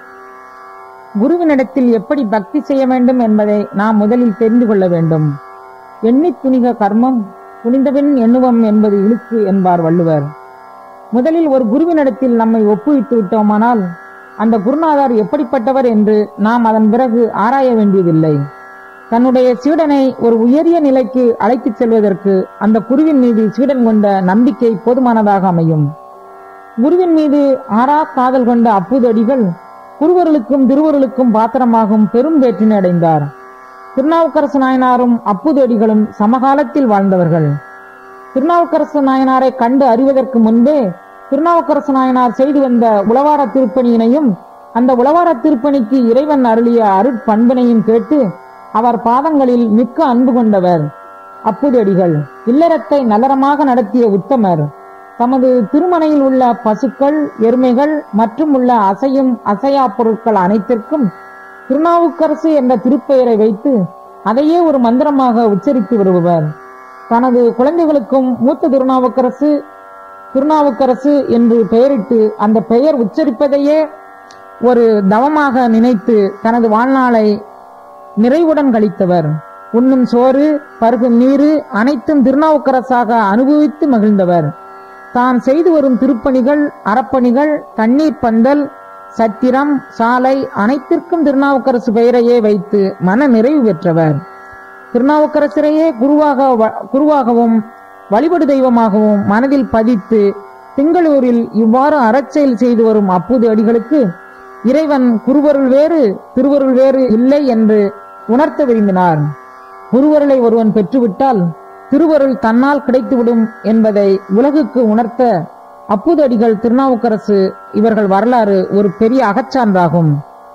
குருவினிடத்தில் எப்படி பக்தி செய்ய வேண்டும் என்பதை நாம் முதலில் தெரிந்து கொள்ள வேண்டும் எண்ணி துணிக கர்மம் துணிந்தபின் எண்ணுவம் என்பது இழுக்கு என்பார் வள்ளுவர் முதலில் ஒரு குருவினிடத்தில் நம்மை ஒப்புவித்து விட்டோமானால் அந்த குருநாதர் எப்படிப்பட்டவர் என்று நாம் அதன் பிறகு ஆராய வேண்டியதில்லை தன்னுடைய சீடனை ஒரு உயரிய நிலைக்கு அழைத்துச் செல்வதற்கு அந்த குருவின் மீது சீடன் கொண்ட நம்பிக்கை போதுமானதாக அமையும் குருவின் மீது ஆறா காதல் கொண்ட அப்புதடிகள் குருவர்களுக்கும் திருவருளுக்கும் பாத்திரமாகும் பெரும் வேற்றினை அடைந்தார் திருநாவுக்கரசு நாயனாரும் அப்புதடிகளும் சமகாலத்தில் வாழ்ந்தவர்கள் திருநாவுக்கரசு நாயனாரை கண்டு அறிவதற்கு முன்பே திருநாவுக்கரசு நாயனார் செய்து வந்த உளவார திருப்பணியினையும் அந்த உளவார திருப்பணிக்கு இறைவன் அருளிய அருட்பண்பினையும் கேட்டு அவர் பாதங்களில் மிக்க அன்பு கொண்டவர் அப்புதடிகள் இல்லறத்தை நலரமாக நடத்திய உத்தமர் தமது திருமனையில் உள்ள பசுக்கள் எருமைகள் மற்றும் உள்ள அசையும் அசையா பொருட்கள் அனைத்திற்கும் திருநாவுக்கரசு என்ற திருப்பெயரை வைத்து அதையே ஒரு மந்திரமாக உச்சரித்து வருபவர் தனது குழந்தைகளுக்கும் மூத்த திருநாவுக்கரசு திருநாவுக்கரசு என்று பெயரிட்டு அந்த பெயர் உச்சரிப்பதையே ஒரு தவமாக நினைத்து தனது வாழ்நாளை நிறைவுடன் கழித்தவர் உண்ணும் சோறு பருகும் நீரு அனைத்தும் திருநாவுக்கரசாக அனுபவித்து மகிழ்ந்தவர் தான் செய்து வரும் திருப்பணிகள் அறப்பணிகள் தண்ணீர் பந்தல் சத்திரம் சாலை அனைத்திற்கும் திருநாவுக்கரசு பெயரையே வைத்து மன நிறைவு பெற்றவர் திருநாவுக்கரசரையே குருவாக வ- குருவாகவும் வழிபடு தெய்வமாகவும் மனதில் பதித்து திங்களூரில் இவ்வாறு அறச்செயல் செய்து வரும் அப்பூது அடிகளுக்கு இறைவன் குருவருள் வேறு திருவருள் வேறு இல்லை என்று உணர்த்த விரும்பினார் குருவருளை ஒருவன் பெற்றுவிட்டால் திருவருள் தன்னால் கிடைத்துவிடும் என்பதை உலகுக்கு உணர்த்த அப்புதடிகள் திருநாவுக்கரசு இவர்கள் வரலாறு ஒரு பெரிய அகச்சான்றாகும்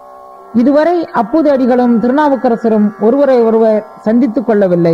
இதுவரை அப்புது அடிகளும் திருநாவுக்கரசரும் ஒருவரை ஒருவர் சந்தித்துக் கொள்ளவில்லை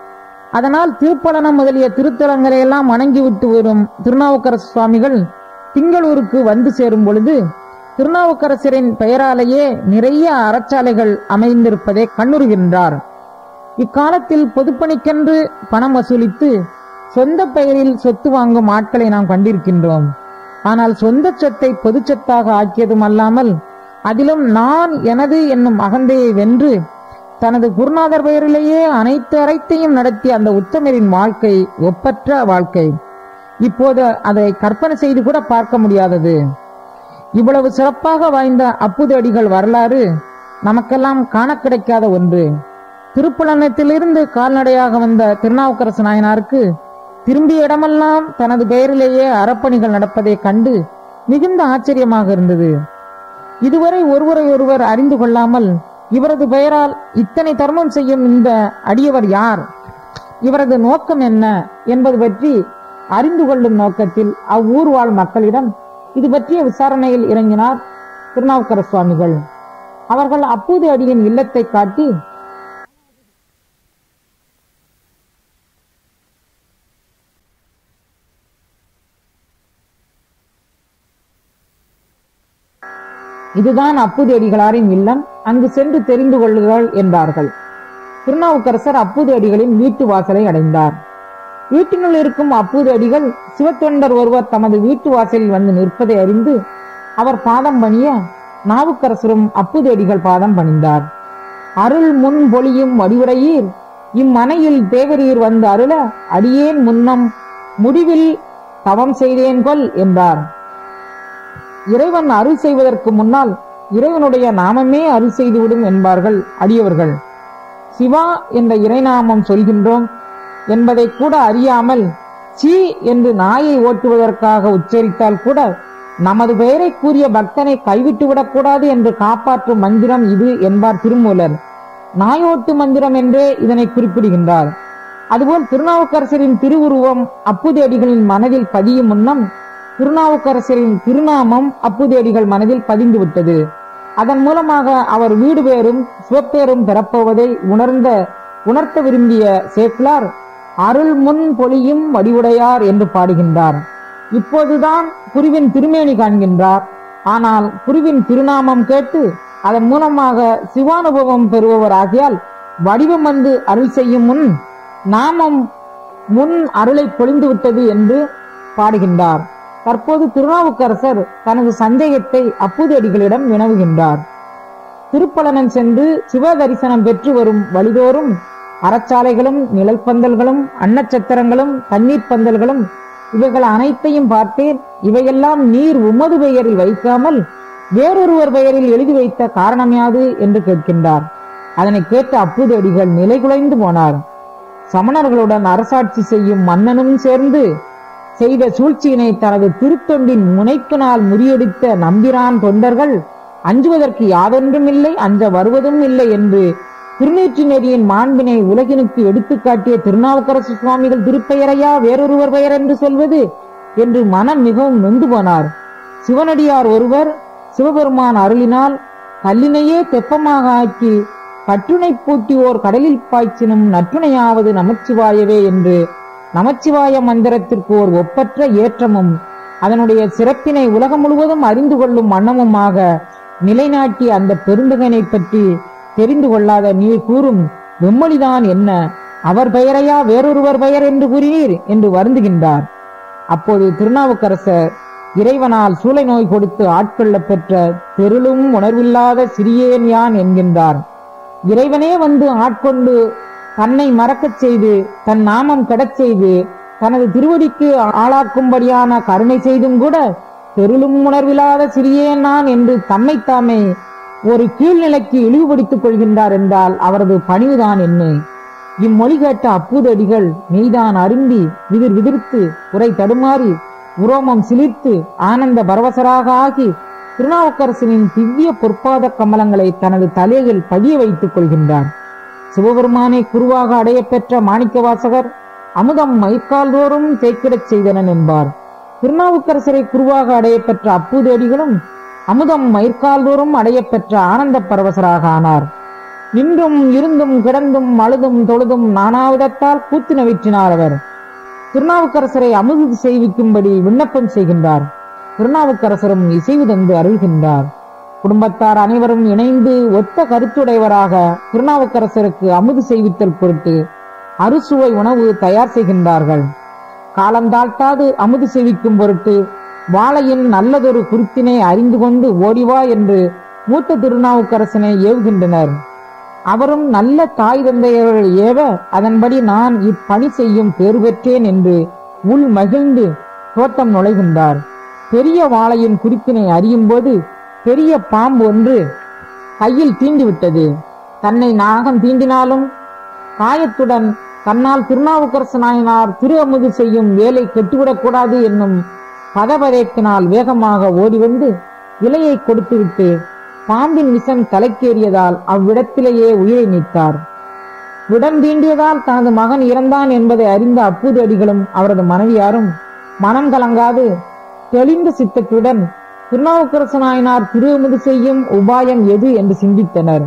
அதனால் திருப்பலனம் முதலிய திருத்தலங்களை எல்லாம் வணங்கிவிட்டு வரும் திருநாவுக்கரசு சுவாமிகள் திங்களூருக்கு வந்து சேரும் பொழுது திருநாவுக்கரசரின் பெயராலேயே நிறைய அறச்சாலைகள் அமைந்திருப்பதை கண்ணுறுகின்றார் இக்காலத்தில் பொதுப்பணிக்கென்று பணம் வசூலித்து சொந்த பெயரில் சொத்து வாங்கும் ஆட்களை நாம் கண்டிருக்கின்றோம் ஆனால் சொந்த சொத்தை பொதுச் சொத்தாக ஆக்கியதும் அல்லாமல் அதிலும் நான் எனது என்னும் அகந்தையை வென்று தனது குருநாதர் பெயரிலேயே அனைத்து அனைத்தையும் நடத்திய அந்த உத்தமரின் வாழ்க்கை ஒப்பற்ற வாழ்க்கை இப்போது அதை கற்பனை செய்து கூட பார்க்க முடியாதது இவ்வளவு சிறப்பாக வாய்ந்த அப்புது அடிகள் வரலாறு நமக்கெல்லாம் காண கிடைக்காத ஒன்று திருப்புலனத்திலிருந்து கால்நடையாக வந்த திருநாவுக்கரசு நாயனாருக்கு திரும்பிய இடமெல்லாம் தனது பெயரிலேயே அறப்பணிகள் நடப்பதைக் கண்டு மிகுந்த ஆச்சரியமாக இருந்தது இதுவரை ஒருவரை ஒருவர் அறிந்து கொள்ளாமல் இவரது பெயரால் இத்தனை தர்மம் செய்யும் இந்த அடியவர் யார் இவரது நோக்கம் என்ன என்பது பற்றி அறிந்து கொள்ளும் நோக்கத்தில் அவ்வூர் வாழ் மக்களிடம் இது பற்றிய விசாரணையில் இறங்கினார் திருநாவுக்கர சுவாமிகள் அவர்கள் அப்போது அடியின் இல்லத்தை காட்டி இதுதான் அப்புது அடிகளாரின் இல்லம் அங்கு சென்று தெரிந்து கொள்ளுங்கள் என்றார்கள் திருநாவுக்கரசர் அப்புது அடிகளின் வீட்டு வாசலை அடைந்தார் வீட்டினுள் இருக்கும் அப்பூது அடிகள் சிவத்தொண்டர் ஒருவர் தமது வீட்டு வாசலில் வந்து நிற்பதை அறிந்து அவர் பாதம் பணிய நாவுக்கரசரும் அப்புது அடிகள் பாதம் பணிந்தார் அருள் முன் பொழியும் வடிவுடையீர் இம்மனையில் தேவரீர் வந்து அருள அடியேன் முன்னம் முடிவில் தவம் செய்தேன் கொல் என்றார் இறைவன் அருள் செய்வதற்கு முன்னால் இறைவனுடைய நாமமே அருள் செய்துவிடும் என்பார்கள் அடியவர்கள் சிவா என்ற இறைநாமம் சொல்கின்றோம் என்பதை கூட அறியாமல் சி என்று நாயை ஓட்டுவதற்காக உச்சரித்தால் கூட நமது பெயரை கூறிய பக்தனை கைவிட்டு விடக்கூடாது என்று காப்பாற்றும் மந்திரம் இது என்பார் திருமூலர் நாயோட்டு மந்திரம் என்றே இதனை குறிப்பிடுகின்றார் அதுபோல் திருநாவுக்கரசரின் திருவுருவம் அப்புதேடிகளின் மனதில் பதியும் முன்னம் திருநாவுக்கரசரின் திருநாமம் அப்புதேடிகள் மனதில் பதிந்து விட்டது அதன் மூலமாக அவர் வீடு பேரும் சிவப்பேரும் பெறப்போவதை உணர்ந்த உணர்த்த விரும்பிய சேக்கிலார் அருள் முன் பொலியும் வடிவுடையார் என்று பாடுகின்றார் இப்போதுதான் குருவின் திருமேனி காண்கின்றார் ஆனால் குருவின் திருநாமம் கேட்டு அதன் மூலமாக சிவானுபவம் பெறுபவர் ஆகியால் வடிவம் வந்து அருள் செய்யும் முன் நாமம் முன் அருளை பொழிந்து விட்டது என்று பாடுகின்றார் தற்போது திருநாவுக்கரசர் தனது சந்தேகத்தை அப்பூதடிகளிடம் வினவுகின்றார் திருப்பலனம் சென்று சிவ தரிசனம் பெற்று வரும் வழிதோறும் அறச்சாலைகளும் நிழல் பந்தல்களும் அன்னச்சத்திரங்களும் தண்ணீர் பந்தல்களும் இவைகள் அனைத்தையும் பார்த்தேன் இவையெல்லாம் நீர் உமது பெயரில் வைக்காமல் வேறொருவர் பெயரில் எழுதி வைத்த காரணம் யாது என்று கேட்கின்றார் அதனை கேட்ட அப்புதடிகள் நிலை குலைந்து போனார் சமணர்களுடன் அரசாட்சி செய்யும் மன்னனும் சேர்ந்து செய்த சூழ்ச்சியினை தனது திருத்தொண்டின் முனைப்பினால் முறியடித்த நம்பிரான் தொண்டர்கள் அஞ்சுவதற்கு யாதொன்றும் இல்லை அஞ்ச வருவதும் இல்லை என்று திருநீற்று நெறியின் மாண்பினை உலகினுக்கு எடுத்துக்காட்டிய திருநாவுக்கரசு சுவாமிகள் திருப்பெயரையா வேறொருவர் பெயர் என்று சொல்வது என்று மனம் மிகவும் நொந்து போனார் சிவனடியார் ஒருவர் சிவபெருமான் அருளினால் கல்லினையே தெப்பமாக ஆக்கி கற்றுணை பூட்டியோர் கடலில் பாய்ச்சினும் நற்றுணையாவது நமச்சிவாயவே என்று நமச்சிவாய மந்திரத்திற்கு ஓர் ஒப்பற்ற ஏற்றமும் அதனுடைய சிறப்பினை உலகம் முழுவதும் அறிந்து கொள்ளும் வண்ணமுமாக நிலைநாட்டிய அந்த பெருந்தகனை பற்றி தெரிந்து கொள்ளாத நீர் கூறும் வெம்மொழிதான் என்ன அவர் பெயரையா வேறொருவர் பெயர் என்று கூறினீர் என்று வருந்துகின்றார் அப்போது திருநாவுக்கரசர் இறைவனால் சூளை நோய் கொடுத்து ஆட்கொள்ளப் பெற்ற தெருளும் உணர்வில்லாத சிறியேன் யான் என்கின்றார் இறைவனே வந்து ஆட்கொண்டு தன்னை மறக்கச் செய்து தன் நாமம் கெடச் செய்து தனது திருவடிக்கு ஆளாக்கும்படியான கருணை செய்தும் கூட தெருளும் உணர்வில்லாத சிறியேன் நான் என்று தம்மைத்தாமே ஒரு கீழ்நிலைக்கு இழிவுபடுத்திக் கொள்கின்றார் என்றால் அவரது பணிவுதான் என்ன இம்மொழி கேட்ட அப்பூதடிகள் மெய்தான் அருந்தி விதிர் விதிர்த்து உரை தடுமாறி உரோமம் சிலிர்த்து ஆனந்த பரவசராக ஆகி திருநாவுக்கரசனின் திவ்ய பொற்பாத கமலங்களை தனது தலையில் பதிய வைத்துக் கொள்கின்றார் சிவபெருமானை குருவாக அடையப் பெற்ற மாணிக்கவாசகர் அமுதம் மைக்கால் தோறும் தேக்கிடச் செய்தனன் என்பார் திருநாவுக்கரசரை குருவாக அடையப் பெற்ற அப்பூதேடிகளும் அமுதம் மயிர்கால் தோறும் அடையப் பெற்ற ஆனந்த பரவசராக ஆனார் நின்றும் இருந்தும் கிடந்தும் அழுதும் தொழுதும் நானாவிதத்தால் கூத்து நவிற்றினார் அவர் திருநாவுக்கரசரை அமுது செய்விக்கும்படி விண்ணப்பம் செய்கின்றார் திருநாவுக்கரசரும் இசைவு தந்து அருள்கின்றார் குடும்பத்தார் அனைவரும் இணைந்து ஒத்த கருத்துடையவராக திருநாவுக்கரசருக்கு அமுது செய்வித்தல் பொருட்டு அறுசுவை உணவு தயார் செய்கின்றார்கள் காலம் தாழ்த்தாது அமுது செய்விக்கும் பொருட்டு வாழையின் நல்லதொரு குறித்தினை அறிந்து கொண்டு ஓடிவா என்று மூத்த திருநாவுக்கரசனை ஏவுகின்றனர் அவரும் நல்ல தாய் தந்தையர்கள் ஏவ அதன்படி நான் இப்பணி செய்யும் பேறு பெற்றேன் என்று உள் மகிழ்ந்து தோட்டம் நுழைகின்றார் பெரிய வாழையின் குறிப்பினை அறியும் போது பெரிய பாம்பு ஒன்று கையில் தீண்டி விட்டது தன்னை நாகம் தீண்டினாலும் காயத்துடன் தன்னால் திருநாவுக்கரசு நாயனார் திரு அமுது செய்யும் வேலை கெட்டுவிடக் என்னும் பதபதைக்கினால் வேகமாக ஓடி வந்து இலையை கொடுத்துவிட்டு பாம்பின் விஷம் தலைக்கேறியதால் அவ்விடத்திலேயே உயிரை நீத்தார் விடம் தீண்டியதால் தனது மகன் இறந்தான் என்பதை அறிந்த அப்பூது அடிகளும் அவரது மனைவியாரும் மனம் கலங்காது தெளிந்த சித்தத்துடன் திருநாவுக்கரசு நாயனார் திருமுது செய்யும் உபாயம் எது என்று சிந்தித்தனர்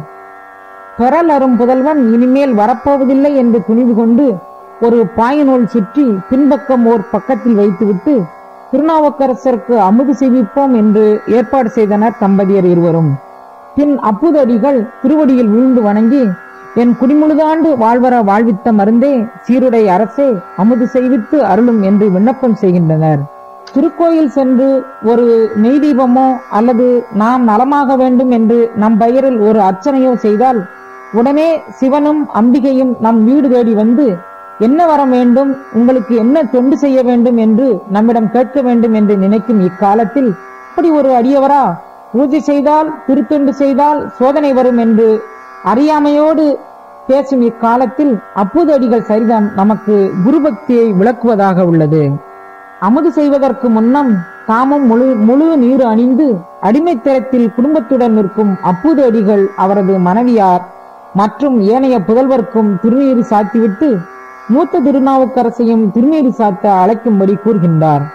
பெறல் அரும் புதல்வன் இனிமேல் வரப்போவதில்லை என்று துணிவு கொண்டு ஒரு பாயினூல் சுற்றி பின்பக்கம் ஓர் பக்கத்தில் வைத்துவிட்டு திருநாவுக்கரசருக்கு அமுது செய்விப்போம் என்று ஏற்பாடு செய்தனர் தம்பதியர் இருவரும் பின் அப்புதடிகள் திருவடியில் விழுந்து வணங்கி என் குடிமுழுதாண்டு வாழ்வர வாழ்வித்த மருந்தே சீருடை அரசே அமுது செய்வித்து அருளும் என்று விண்ணப்பம் செய்கின்றனர் திருக்கோயில் சென்று ஒரு நெய் தீபமோ அல்லது நாம் நலமாக வேண்டும் என்று நம் பெயரில் ஒரு அர்ச்சனையோ செய்தால் உடனே சிவனும் அம்பிகையும் நம் வீடு தேடி வந்து என்ன வர வேண்டும் உங்களுக்கு என்ன தொண்டு செய்ய வேண்டும் என்று நம்மிடம் கேட்க வேண்டும் என்று நினைக்கும் இக்காலத்தில் இப்படி ஒரு அடியவரா பூஜை செய்தால் திருத்தொண்டு செய்தால் சோதனை வரும் என்று அறியாமையோடு பேசும் இக்காலத்தில் அப்போது அடிகள் சரிதம் நமக்கு குருபக்தியை விளக்குவதாக உள்ளது அமுது செய்வதற்கு முன்னம் தாமும் முழு முழு நீர் அணிந்து அடிமைத்தரத்தில் குடும்பத்துடன் நிற்கும் அப்பூது அடிகள் அவரது மனைவியார் மற்றும் ஏனைய புதல்வர்க்கும் திருநீறு சாத்திவிட்டு மூத்த திருநாவுக்கரசையும் திருநீறு சாத்த அழைக்கும்படி கூறுகின்றார்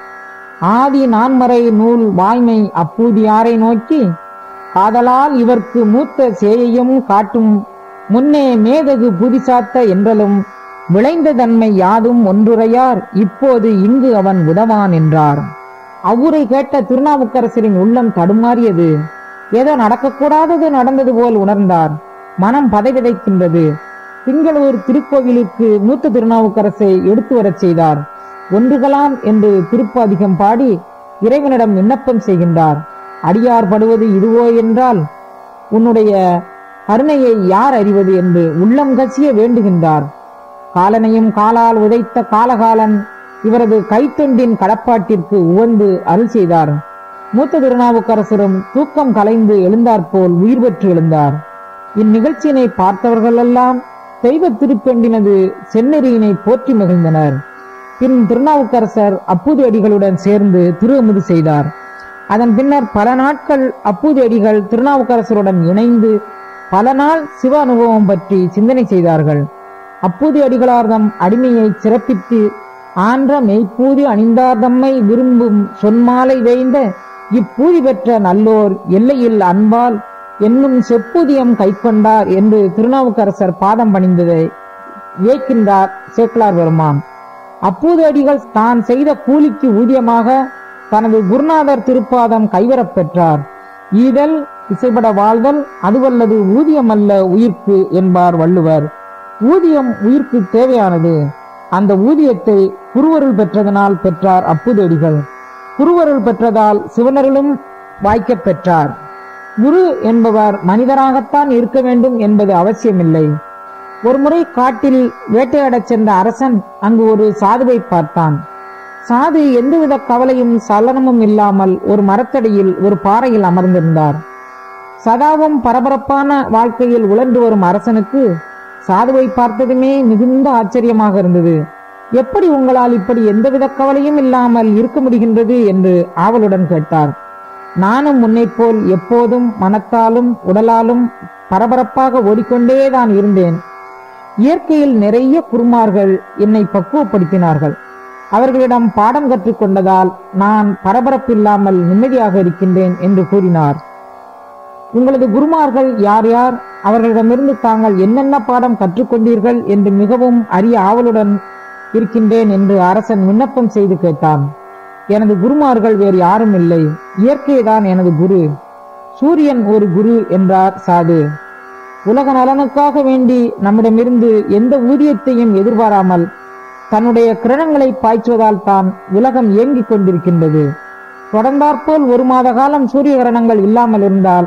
ஆதி நான்மறை நூல் வாய்மை அப்பூதியாரை நோக்கி காதலால் இவர்க்கு மூத்த சேயையும் காட்டும் முன்னே மேதகு புதிசாத்த என்றலும் விளைந்த தன்மை யாதும் ஒன்றுரையார் இப்போது இங்கு அவன் உதவான் என்றார் அவ்வுரை கேட்ட திருநாவுக்கரசரின் உள்ளம் தடுமாறியது ஏதோ நடக்கக்கூடாதது நடந்தது போல் உணர்ந்தார் மனம் பதைவிதைக்கின்றது திங்களூர் திருக்கோவிலுக்கு மூத்த திருநாவுக்கரசை எடுத்து வரச் செய்தார் ஒன்றுகளாம் என்று திருப்பாதிகம் பாடி இறைவனிடம் விண்ணப்பம் செய்கின்றார் அடியார் படுவது இதுவோ என்றால் உன்னுடைய கருணையை யார் அறிவது என்று உள்ளம் கசிய வேண்டுகின்றார் காலனையும் காலால் உதைத்த காலகாலன் இவரது கைத்தொண்டின் கடப்பாட்டிற்கு உவந்து அருள் செய்தார் மூத்த திருநாவுக்கரசரும் தூக்கம் கலைந்து எழுந்தாற்போல் உயிர் பெற்று எழுந்தார் இந்நிகழ்ச்சியினை பார்த்தவர்களெல்லாம் தெய்வ திருப்பெண்டினது செந்நெறியினை போற்றி மகிழ்ந்தனர் பின் திருநாவுக்கரசர் அப்பூதி அடிகளுடன் சேர்ந்து திருஅமுது செய்தார் அதன் பின்னர் பல நாட்கள் அப்பூதி அடிகள் திருநாவுக்கரசருடன் இணைந்து பல நாள் சிவ அனுபவம் பற்றி சிந்தனை செய்தார்கள் அப்பூதி அடிகளார்தம் அடிமையை சிறப்பித்து ஆன்ற மெய்ப்பூதி அணிந்தார்தம்மை விரும்பும் சொன்மாலை வேய்ந்த இப்பூதி பெற்ற நல்லோர் எல்லையில் அன்பால் என்னும் செப்பூதியம் கைக்கொண்டார் என்று திருநாவுக்கரசர் பாதம் பணிந்ததை வியக்கின்றார் சேக்கலார் பெருமான் அப்பூது அடிகள் தான் செய்த கூலிக்கு ஊதியமாக தனது குருநாதர் திருப்பாதம் கைவரப் பெற்றார் ஈதல் இசைப்பட வாழ்தல் அதுவல்லது ஊதியம் அல்ல உயிர்க்கு என்பார் வள்ளுவர் ஊதியம் உயிர்க்கு தேவையானது அந்த ஊதியத்தை குருவருள் பெற்றதனால் பெற்றார் அப்புதடிகள் குருவருள் பெற்றதால் சிவனருளும் வாய்க்கப் பெற்றார் குரு என்பவர் மனிதராகத்தான் இருக்க வேண்டும் என்பது அவசியமில்லை ஒருமுறை காட்டில் வேட்டையாடச் சென்ற அரசன் அங்கு ஒரு சாதுவை பார்த்தான் சாது எந்தவித கவலையும் சலனமும் இல்லாமல் ஒரு மரத்தடியில் ஒரு பாறையில் அமர்ந்திருந்தார் சதாவும் பரபரப்பான வாழ்க்கையில் உழன்று வரும் அரசனுக்கு சாதுவை பார்த்ததுமே மிகுந்த ஆச்சரியமாக இருந்தது எப்படி உங்களால் இப்படி எந்தவித கவலையும் இல்லாமல் இருக்க முடிகின்றது என்று ஆவலுடன் கேட்டார் நானும் முன்னைப் போல் எப்போதும் மனத்தாலும் உடலாலும் பரபரப்பாக ஓடிக்கொண்டேதான் இருந்தேன் இயற்கையில் நிறைய குருமார்கள் என்னை பக்குவப்படுத்தினார்கள் அவர்களிடம் பாடம் கற்றுக்கொண்டதால் நான் பரபரப்பில்லாமல் நிம்மதியாக இருக்கின்றேன் என்று கூறினார் உங்களது குருமார்கள் யார் யார் அவர்களிடமிருந்து தாங்கள் என்னென்ன பாடம் கற்றுக்கொண்டீர்கள் என்று மிகவும் அரிய ஆவலுடன் இருக்கின்றேன் என்று அரசன் விண்ணப்பம் செய்து கேட்டான் எனது குருமார்கள் வேறு யாரும் இல்லை இயற்கைதான் எனது குரு சூரியன் ஒரு குரு என்றார் சாது உலக நலனுக்காக வேண்டி நம்மிடமிருந்து எந்த ஊதியத்தையும் எதிர்பாராமல் தன்னுடைய கிரணங்களை பாய்ச்சுவதால் தான் உலகம் இயங்கிக் கொண்டிருக்கின்றது தொடர்ந்தாற்போல் ஒரு மாத காலம் சூரிய கிரணங்கள் இல்லாமல் இருந்தால்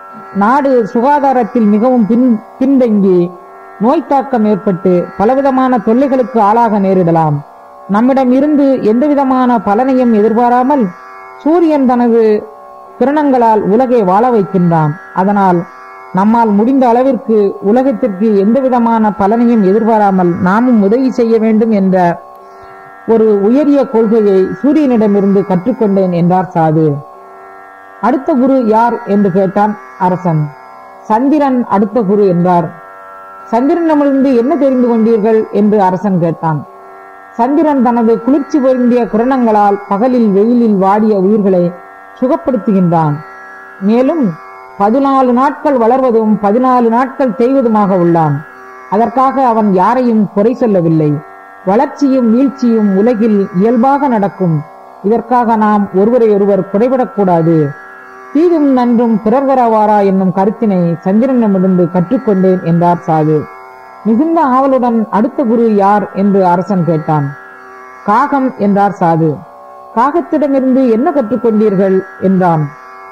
நாடு சுகாதாரத்தில் மிகவும் பின் பின்தங்கி நோய் தாக்கம் ஏற்பட்டு பலவிதமான தொல்லைகளுக்கு ஆளாக நேரிடலாம் நம்மிடம் இருந்து எந்தவிதமான பலனையும் எதிர்பாராமல் சூரியன் தனது கிரணங்களால் உலகை வாழ வைக்கின்றான் அதனால் நம்மால் முடிந்த அளவிற்கு உலகத்திற்கு எந்தவிதமான பலனையும் எதிர்பாராமல் நாமும் உதவி செய்ய வேண்டும் என்ற ஒரு உயரிய கொள்கையை சூரியனிடமிருந்து கற்றுக்கொண்டேன் என்றார் சாது அடுத்த குரு யார் என்று கேட்டான் அரசன் சந்திரன் அடுத்த குரு என்றார் சந்திரனிடமிருந்து என்ன தெரிந்து கொண்டீர்கள் என்று அரசன் கேட்டான் சந்திரன் தனது குளிர்ச்சி பொருந்திய கிரணங்களால் பகலில் வெயிலில் வாடிய உயிர்களை சுகப்படுத்துகின்றான் மேலும் பதினாலு நாட்கள் வளர்வதும் பதினாலு நாட்கள் தேய்வதுமாக உள்ளான் அதற்காக அவன் யாரையும் குறை சொல்லவில்லை வளர்ச்சியும் வீழ்ச்சியும் உலகில் இயல்பாக நடக்கும் இதற்காக நாம் ஒருவரை ஒருவர் குறைபடக்கூடாது தீதும் நன்றும் பிறர் வரவாரா என்னும் கருத்தினை சந்திரனிடமிருந்து கற்றுக்கொண்டேன் என்றார் சாது மிகுந்த ஆவலுடன் அடுத்த குரு யார் என்று அரசன் கேட்டான் காகம் என்றார் சாது காகத்திடமிருந்து என்ன கற்றுக்கொண்டீர்கள் என்றான்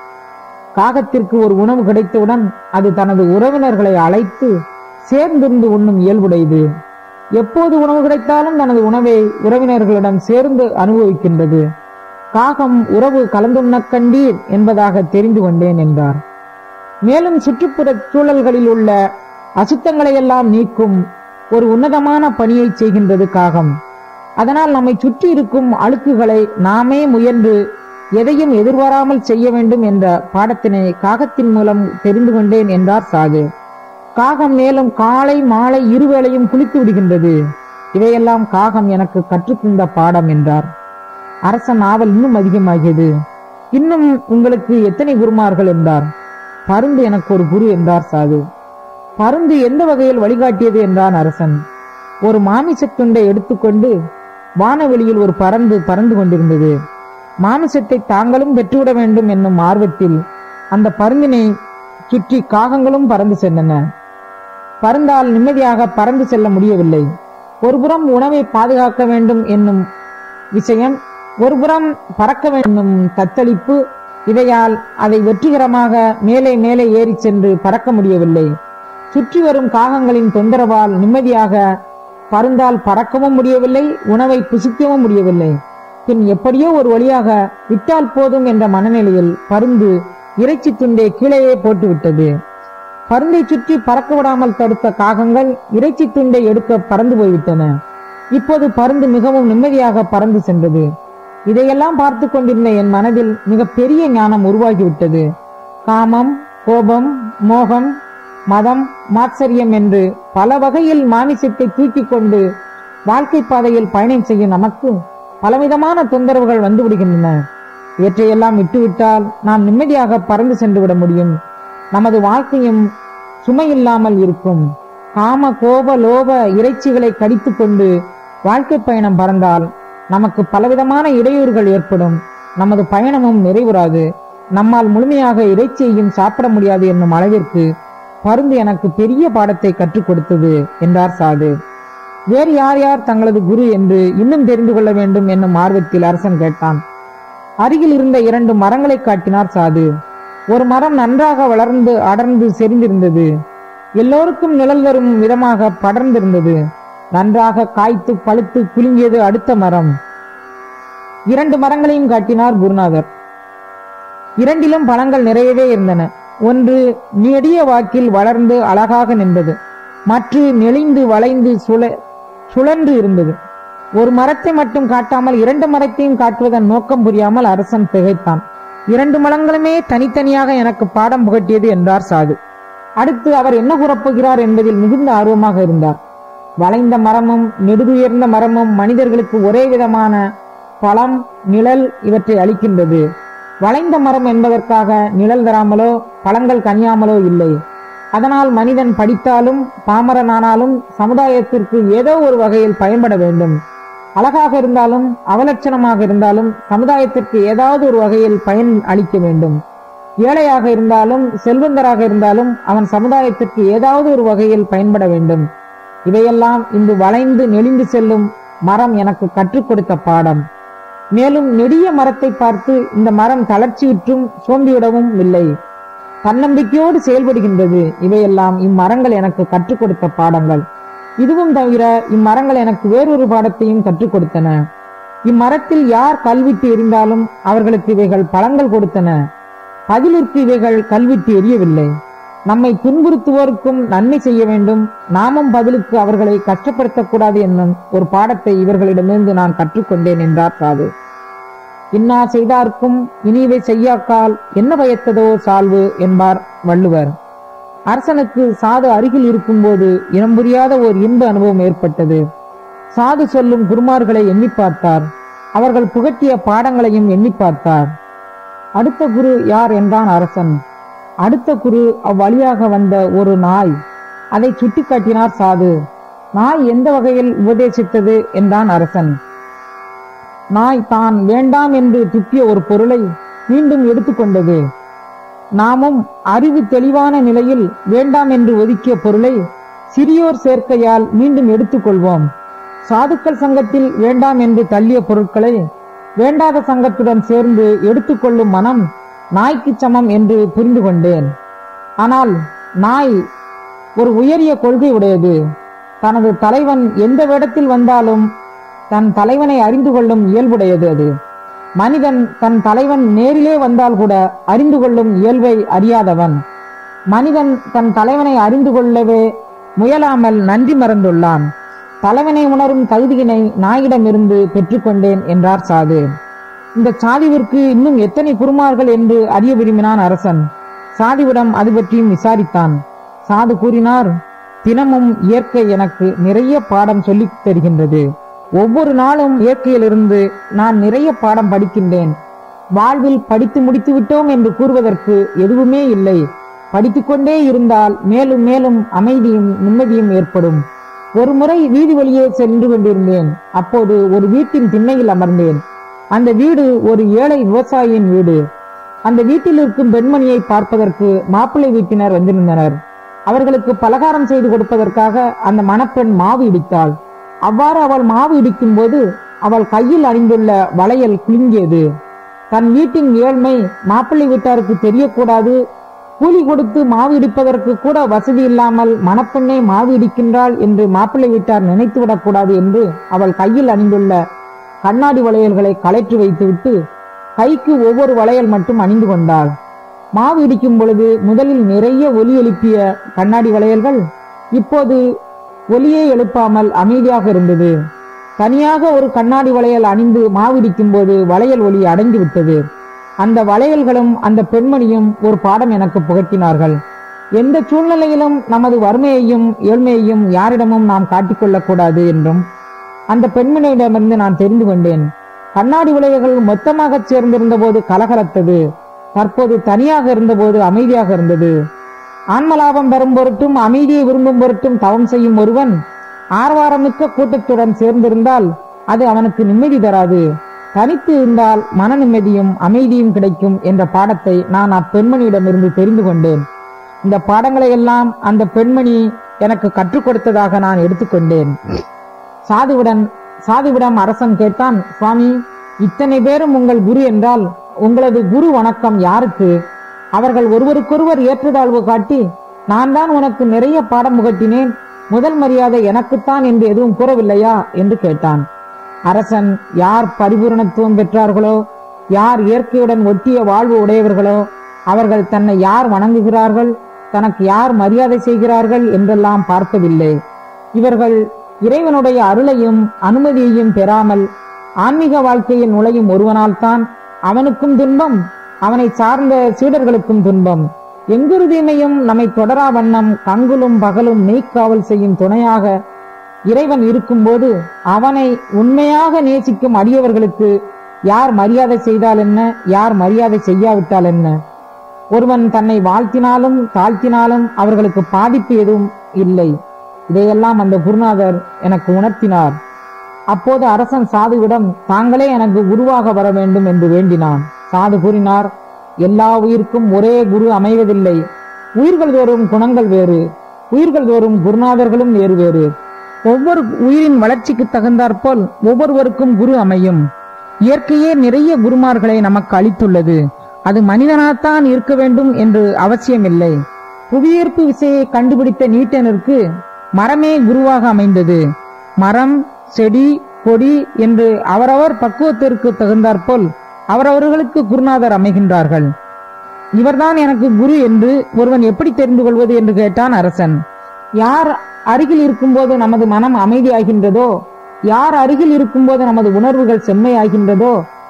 காகத்திற்கு ஒரு உணவு கிடைத்தவுடன் அது தனது உறவினர்களை அழைத்து சேர்ந்திருந்து உண்ணும் இயல்புடையது எப்போது உணவு கிடைத்தாலும் தனது உணவை உறவினர்களிடம் சேர்ந்து அனுபவிக்கின்றது காகம் உறவு கலந்துண்ணக் கண்டீர் என்பதாக தெரிந்து கொண்டேன் என்றார் மேலும் சுற்றுப்புற சூழல்களில் உள்ள அசுத்தங்களை எல்லாம் நீக்கும் ஒரு உன்னதமான பணியை செய்கின்றது காகம் அதனால் நம்மை சுற்றி இருக்கும் அழுக்குகளை நாமே முயன்று எதையும் எதிர்பாராமல் செய்ய வேண்டும் என்ற பாடத்தினை காகத்தின் மூலம் தெரிந்து கொண்டேன் என்றார் சாது காகம் மேலும் காலை மாலை இருவேளையும் குளித்து விடுகின்றது இவையெல்லாம் காகம் எனக்கு கற்றுத்தந்த பாடம் என்றார் அரசன் ஆவல் இன்னும் அதிகமாகியது இன்னும் உங்களுக்கு எத்தனை குருமார்கள் என்றார் பருந்து எனக்கு ஒரு குரு என்றார் சாது பருந்து எந்த வகையில் வழிகாட்டியது என்றான் அரசன் ஒரு மாமிசத் துண்டை எடுத்துக்கொண்டு வானவெளியில் ஒரு பறந்து பறந்து கொண்டிருந்தது மாமிசத்தை தாங்களும் பெற்றுவிட வேண்டும் என்னும் ஆர்வத்தில் அந்த பருந்தினை சுற்றி காகங்களும் பறந்து சென்றன பருந்தால் நிம்மதியாக பறந்து செல்ல முடியவில்லை ஒருபுறம் உணவை பாதுகாக்க வேண்டும் என்னும் விஷயம் ஒருபுறம் பறக்க வேண்டும் தத்தளிப்பு இதையால் அதை வெற்றிகரமாக மேலே மேலே ஏறி சென்று பறக்க முடியவில்லை சுற்றி வரும் காகங்களின் தொந்தரவால் நிம்மதியாக பருந்தால் பறக்கவும் முடியவில்லை உணவை புசிக்கவும் முடியவில்லை பின் எப்படியோ ஒரு வழியாக விட்டால் போதும் என்ற மனநிலையில் பருந்து இறைச்சி துண்டை கீழேயே போட்டுவிட்டது பருந்தை சுற்றி பறக்க விடாமல் தடுத்த காகங்கள் இறைச்சி துண்டை எடுக்க பறந்து போய்விட்டன இப்போது பருந்து மிகவும் நிம்மதியாக பறந்து சென்றது இதையெல்லாம் பார்த்து கொண்டிருந்த என் மனதில் மிக பெரிய ஞானம் உருவாகிவிட்டது காமம் கோபம் மோகம் மதம் மாத்சரியம் என்று பல வகையில் மாமிசத்தை தூக்கிக் கொண்டு வாழ்க்கை பாதையில் பயணம் செய்யும் நமக்கு பலவிதமான தொந்தரவுகள் வந்து விடுகின்றன இவற்றையெல்லாம் விட்டுவிட்டால் நாம் நிம்மதியாக பறந்து சென்று விட முடியும் நமது வாழ்க்கையும் சுமையில்லாமல் இருக்கும் காம கோப லோப இறைச்சிகளை கடித்துக் கொண்டு வாழ்க்கை பயணம் பறந்தால் நமக்கு பலவிதமான இடையூறுகள் ஏற்படும் நமது பயணமும் நிறைவுறாது நம்மால் முழுமையாக இறைச்சியையும் சாப்பிட முடியாது என்னும் அளவிற்கு பருந்து எனக்கு பெரிய பாடத்தை கற்றுக் கொடுத்தது என்றார் சாது வேறு யார் யார் தங்களது குரு என்று இன்னும் தெரிந்து கொள்ள வேண்டும் என்னும் ஆர்வத்தில் அரசன் கேட்டான் அருகில் இருந்த இரண்டு மரங்களை காட்டினார் சாது ஒரு மரம் நன்றாக வளர்ந்து அடர்ந்து செறிந்திருந்தது எல்லோருக்கும் நிழல் வரும் விதமாக படர்ந்திருந்தது நன்றாக காய்த்து பழுத்து குலுங்கியது அடுத்த மரம் இரண்டு மரங்களையும் காட்டினார் குருநாதர் இரண்டிலும் பழங்கள் நிறையவே இருந்தன ஒன்று நெடிய வாக்கில் வளர்ந்து அழகாக நின்றது மற்ற நெளிந்து வளைந்து சுழ சுழன்று இருந்தது ஒரு மரத்தை மட்டும் காட்டாமல் இரண்டு மரத்தையும் காட்டுவதன் நோக்கம் புரியாமல் அரசன் திகைத்தான் இரண்டு மரங்களுமே தனித்தனியாக எனக்கு பாடம் புகட்டியது என்றார் சாது அடுத்து அவர் என்ன கூறப்போகிறார் என்பதில் மிகுந்த ஆர்வமாக இருந்தார் வளைந்த மரமும் நெடுதுயர்ந்த மரமும் மனிதர்களுக்கு ஒரே விதமான பழம் நிழல் இவற்றை அளிக்கின்றது வளைந்த மரம் என்பதற்காக நிழல் தராமலோ பழங்கள் கனியாமலோ இல்லை அதனால் மனிதன் படித்தாலும் பாமரனானாலும் சமுதாயத்திற்கு ஏதோ ஒரு வகையில் பயன்பட வேண்டும் அழகாக இருந்தாலும் அவலட்சணமாக இருந்தாலும் சமுதாயத்திற்கு ஏதாவது ஒரு வகையில் பயன் அளிக்க வேண்டும் ஏழையாக இருந்தாலும் செல்வந்தராக இருந்தாலும் அவன் சமுதாயத்திற்கு ஏதாவது ஒரு வகையில் பயன்பட வேண்டும் இவையெல்லாம் இந்த வளைந்து நெளிந்து செல்லும் மரம் எனக்கு கற்றுக் கொடுத்த பாடம் மேலும் நெடிய மரத்தை பார்த்து இந்த மரம் தளர்ச்சியுற்றும் சோம்பிவிடவும் இல்லை தன்னம்பிக்கையோடு செயல்படுகின்றது இவையெல்லாம் இம்மரங்கள் எனக்கு கற்றுக் கொடுத்த பாடங்கள் இதுவும் தவிர இம்மரங்கள் எனக்கு வேறொரு பாடத்தையும் கற்றுக் கொடுத்தன இம்மரத்தில் யார் கல்விட்டு எறிந்தாலும் அவர்களுக்கு இவைகள் பழங்கள் கொடுத்தன பதிலிற்கு இவைகள் கல்விட்டு எரியவில்லை நம்மை துன்புறுத்துவோருக்கும் நன்மை செய்ய வேண்டும் நாமும் பதிலுக்கு அவர்களை கஷ்டப்படுத்தக்கூடாது என்னும் ஒரு பாடத்தை இவர்களிடமிருந்து நான் கற்றுக்கொண்டேன் என்றார் சாது இன்னா செய்தார்க்கும் இனிவை செய்யாக்கால் என்ன பயத்ததோ சால்வு என்பார் வள்ளுவர் அரசனுக்கு சாது அருகில் இருக்கும்போது இனம் புரியாத ஓர் இன்ப அனுபவம் ஏற்பட்டது சாது சொல்லும் குருமார்களை எண்ணி பார்த்தார் அவர்கள் புகட்டிய பாடங்களையும் எண்ணி பார்த்தார் அடுத்த குரு யார் என்றான் அரசன் அடுத்த குரு அவ்வழியாக வந்த ஒரு நாய் அதை சுட்டிக்காட்டினார் சாது நாய் எந்த வகையில் உபதேசித்தது என்றான் அரசன் நாய் தான் வேண்டாம் என்று துப்பிய ஒரு பொருளை மீண்டும் எடுத்துக்கொண்டது நாமும் அறிவு தெளிவான நிலையில் வேண்டாம் என்று ஒதுக்கிய பொருளை சிறியோர் சேர்க்கையால் மீண்டும் எடுத்துக்கொள்வோம் சாதுக்கள் சங்கத்தில் வேண்டாம் என்று தள்ளிய பொருட்களை வேண்டாத சங்கத்துடன் சேர்ந்து எடுத்துக்கொள்ளும் மனம் நாய்க்கு சமம் என்று புரிந்து கொண்டேன் ஆனால் நாய் ஒரு உயரிய கொள்கை உடையது தனது தலைவன் எந்த வேடத்தில் வந்தாலும் தன் தலைவனை அறிந்து கொள்ளும் இயல்புடையது அது மனிதன் தன் தலைவன் நேரிலே வந்தால் கூட அறிந்து கொள்ளும் இயல்பை அறியாதவன் மனிதன் தன் தலைவனை அறிந்து கொள்ளவே முயலாமல் நன்றி மறந்துள்ளான் தலைவனை உணரும் தகுதியினை நாயிடமிருந்து பெற்றுக்கொண்டேன் என்றார் சாது இந்த சாதிவிற்கு இன்னும் எத்தனை குருமார்கள் என்று அறிய விரும்பினான் அரசன் சாதிவிடம் அது பற்றியும் விசாரித்தான் சாது கூறினார் தினமும் இயற்கை எனக்கு நிறைய பாடம் சொல்லித் தருகின்றது ஒவ்வொரு நாளும் இயற்கையிலிருந்து நான் நிறைய பாடம் படிக்கின்றேன் வாழ்வில் படித்து முடித்து விட்டோம் என்று கூறுவதற்கு எதுவுமே இல்லை படித்துக்கொண்டே இருந்தால் மேலும் மேலும் அமைதியும் நிம்மதியும் ஏற்படும் ஒரு முறை வீதி வழியே சென்று கொண்டிருந்தேன் அப்போது ஒரு வீட்டின் திண்ணையில் அமர்ந்தேன் அந்த வீடு ஒரு ஏழை விவசாயியின் வீடு அந்த வீட்டில் இருக்கும் பெண்மணியை பார்ப்பதற்கு மாப்பிள்ளை வீட்டினர் வந்திருந்தனர் அவர்களுக்கு பலகாரம் செய்து கொடுப்பதற்காக அந்த மணப்பெண் மாவு இடித்தாள் அவ்வாறு அவள் மாவு இடிக்கும் போது அவள் கையில் அணிந்துள்ள வளையல் குலுங்கியது தன் வீட்டின் ஏழ்மை மாப்பிள்ளை வீட்டாருக்கு தெரியக்கூடாது கூலி கொடுத்து மாவு இடிப்பதற்கு கூட வசதி இல்லாமல் மணப்பெண்ணே மாவு இடிக்கின்றாள் என்று மாப்பிள்ளை வீட்டார் நினைத்துவிடக் கூடாது என்று அவள் கையில் அணிந்துள்ள கண்ணாடி வளையல்களை களைற்று வைத்துவிட்டு கைக்கு ஒவ்வொரு வளையல் மட்டும் அணிந்து கொண்டாள் மாவு இடிக்கும் பொழுது முதலில் நிறைய ஒலி எழுப்பிய கண்ணாடி வளையல்கள் இப்போது ஒலியே எழுப்பாமல் அமைதியாக இருந்தது தனியாக ஒரு கண்ணாடி வளையல் அணிந்து மாவிடிக்கும் போது வளையல் ஒலி அடைந்து விட்டது அந்த வளையல்களும் அந்த பெண்மணியும் ஒரு பாடம் எனக்கு புகட்டினார்கள் எந்த சூழ்நிலையிலும் நமது வறுமையையும் ஏழ்மையையும் யாரிடமும் நாம் காட்டிக்கொள்ளக் கூடாது என்றும் அந்த பெண்மணியிடமிருந்து நான் தெரிந்து கொண்டேன் கண்ணாடி வளையல்கள் மொத்தமாக சேர்ந்திருந்த போது கலகலத்தது தற்போது தனியாக இருந்தபோது அமைதியாக இருந்தது ஆன்மலாபம் பெறும் பொருட்டும் அமைதியை விரும்பும் பொருட்டும் தவம் செய்யும் ஒருவன் ஆர்வாரமிக்க கூட்டத்துடன் சேர்ந்திருந்தால் அது அவனுக்கு நிம்மதி தராது தனித்து இருந்தால் மன நிம்மதியும் அமைதியும் கிடைக்கும் என்ற பாடத்தை நான் அப்பெண்மணியிடமிருந்து தெரிந்து கொண்டேன் இந்த பாடங்களை எல்லாம் அந்த பெண்மணி எனக்கு கற்றுக் கொடுத்ததாக நான் எடுத்துக்கொண்டேன் சாதுவுடன் சாதுவிடம் அரசன் கேட்டான் சுவாமி இத்தனை பேரும் உங்கள் குரு என்றால் உங்களது குரு வணக்கம் யாருக்கு அவர்கள் ஒருவருக்கொருவர் ஏற்றதாழ்வு காட்டி நான் தான் உனக்கு நிறைய பாடம் புகட்டினேன் முதல் மரியாதை எனக்குத்தான் என்று எதுவும் கூறவில்லையா என்று கேட்டான் அரசன் யார் பரிபூரணத்துவம் பெற்றார்களோ யார் இயற்கையுடன் ஒட்டிய வாழ்வு உடையவர்களோ அவர்கள் தன்னை யார் வணங்குகிறார்கள் தனக்கு யார் மரியாதை செய்கிறார்கள் என்றெல்லாம் பார்க்கவில்லை இவர்கள் இறைவனுடைய அருளையும் அனுமதியையும் பெறாமல் ஆன்மீக வாழ்க்கையில் நுழையும் ஒருவனால் தான் அவனுக்கும் துன்பம் அவனை சார்ந்த சீடர்களுக்கும் துன்பம் எங்குருதீமையும் நம்மை தொடரா வண்ணம் கங்குலும் பகலும் மெய்க்காவல் செய்யும் துணையாக இறைவன் இருக்கும்போது அவனை உண்மையாக நேசிக்கும் அடியவர்களுக்கு யார் மரியாதை செய்தால் என்ன யார் மரியாதை செய்யாவிட்டால் என்ன ஒருவன் தன்னை வாழ்த்தினாலும் தாழ்த்தினாலும் அவர்களுக்கு பாதிப்பு எதுவும் இல்லை இதையெல்லாம் அந்த குருநாதர் எனக்கு உணர்த்தினார் அப்போது அரசன் சாதுவிடம் தாங்களே எனக்கு குருவாக வர வேண்டும் என்று வேண்டினான் சாது கூறினார் எல்லா உயிருக்கும் ஒரே குரு அமைவதில்லை உயிர்கள் தோறும் குணங்கள் வேறு உயிர்கள் தோறும் குருநாதர்களும் வேறு வேறு ஒவ்வொரு உயிரின் வளர்ச்சிக்கு தகுந்தாற்போல் ஒவ்வொருவருக்கும் குரு அமையும் இயற்கையே நிறைய குருமார்களை நமக்கு அளித்துள்ளது அது மனிதனாத்தான் இருக்க வேண்டும் என்று அவசியமில்லை புவியீர்ப்பு விசையை கண்டுபிடித்த நீட்டனிற்கு மரமே குருவாக அமைந்தது மரம் செடி கொடி என்று அவரவர் பக்குவத்திற்கு தகுந்தாற்போல் அவரவர்களுக்கு குருநாதர் அமைகின்றார்கள் இவர்தான் எனக்கு குரு என்று ஒருவன் எப்படி தெரிந்து கொள்வது என்று கேட்டான் அரசன் யார் அருகில் இருக்கும்போது நமது மனம் அமைதியாகின்றதோ யார் அருகில் இருக்கும்போது நமது உணர்வுகள் செம்மையாகின்றதோ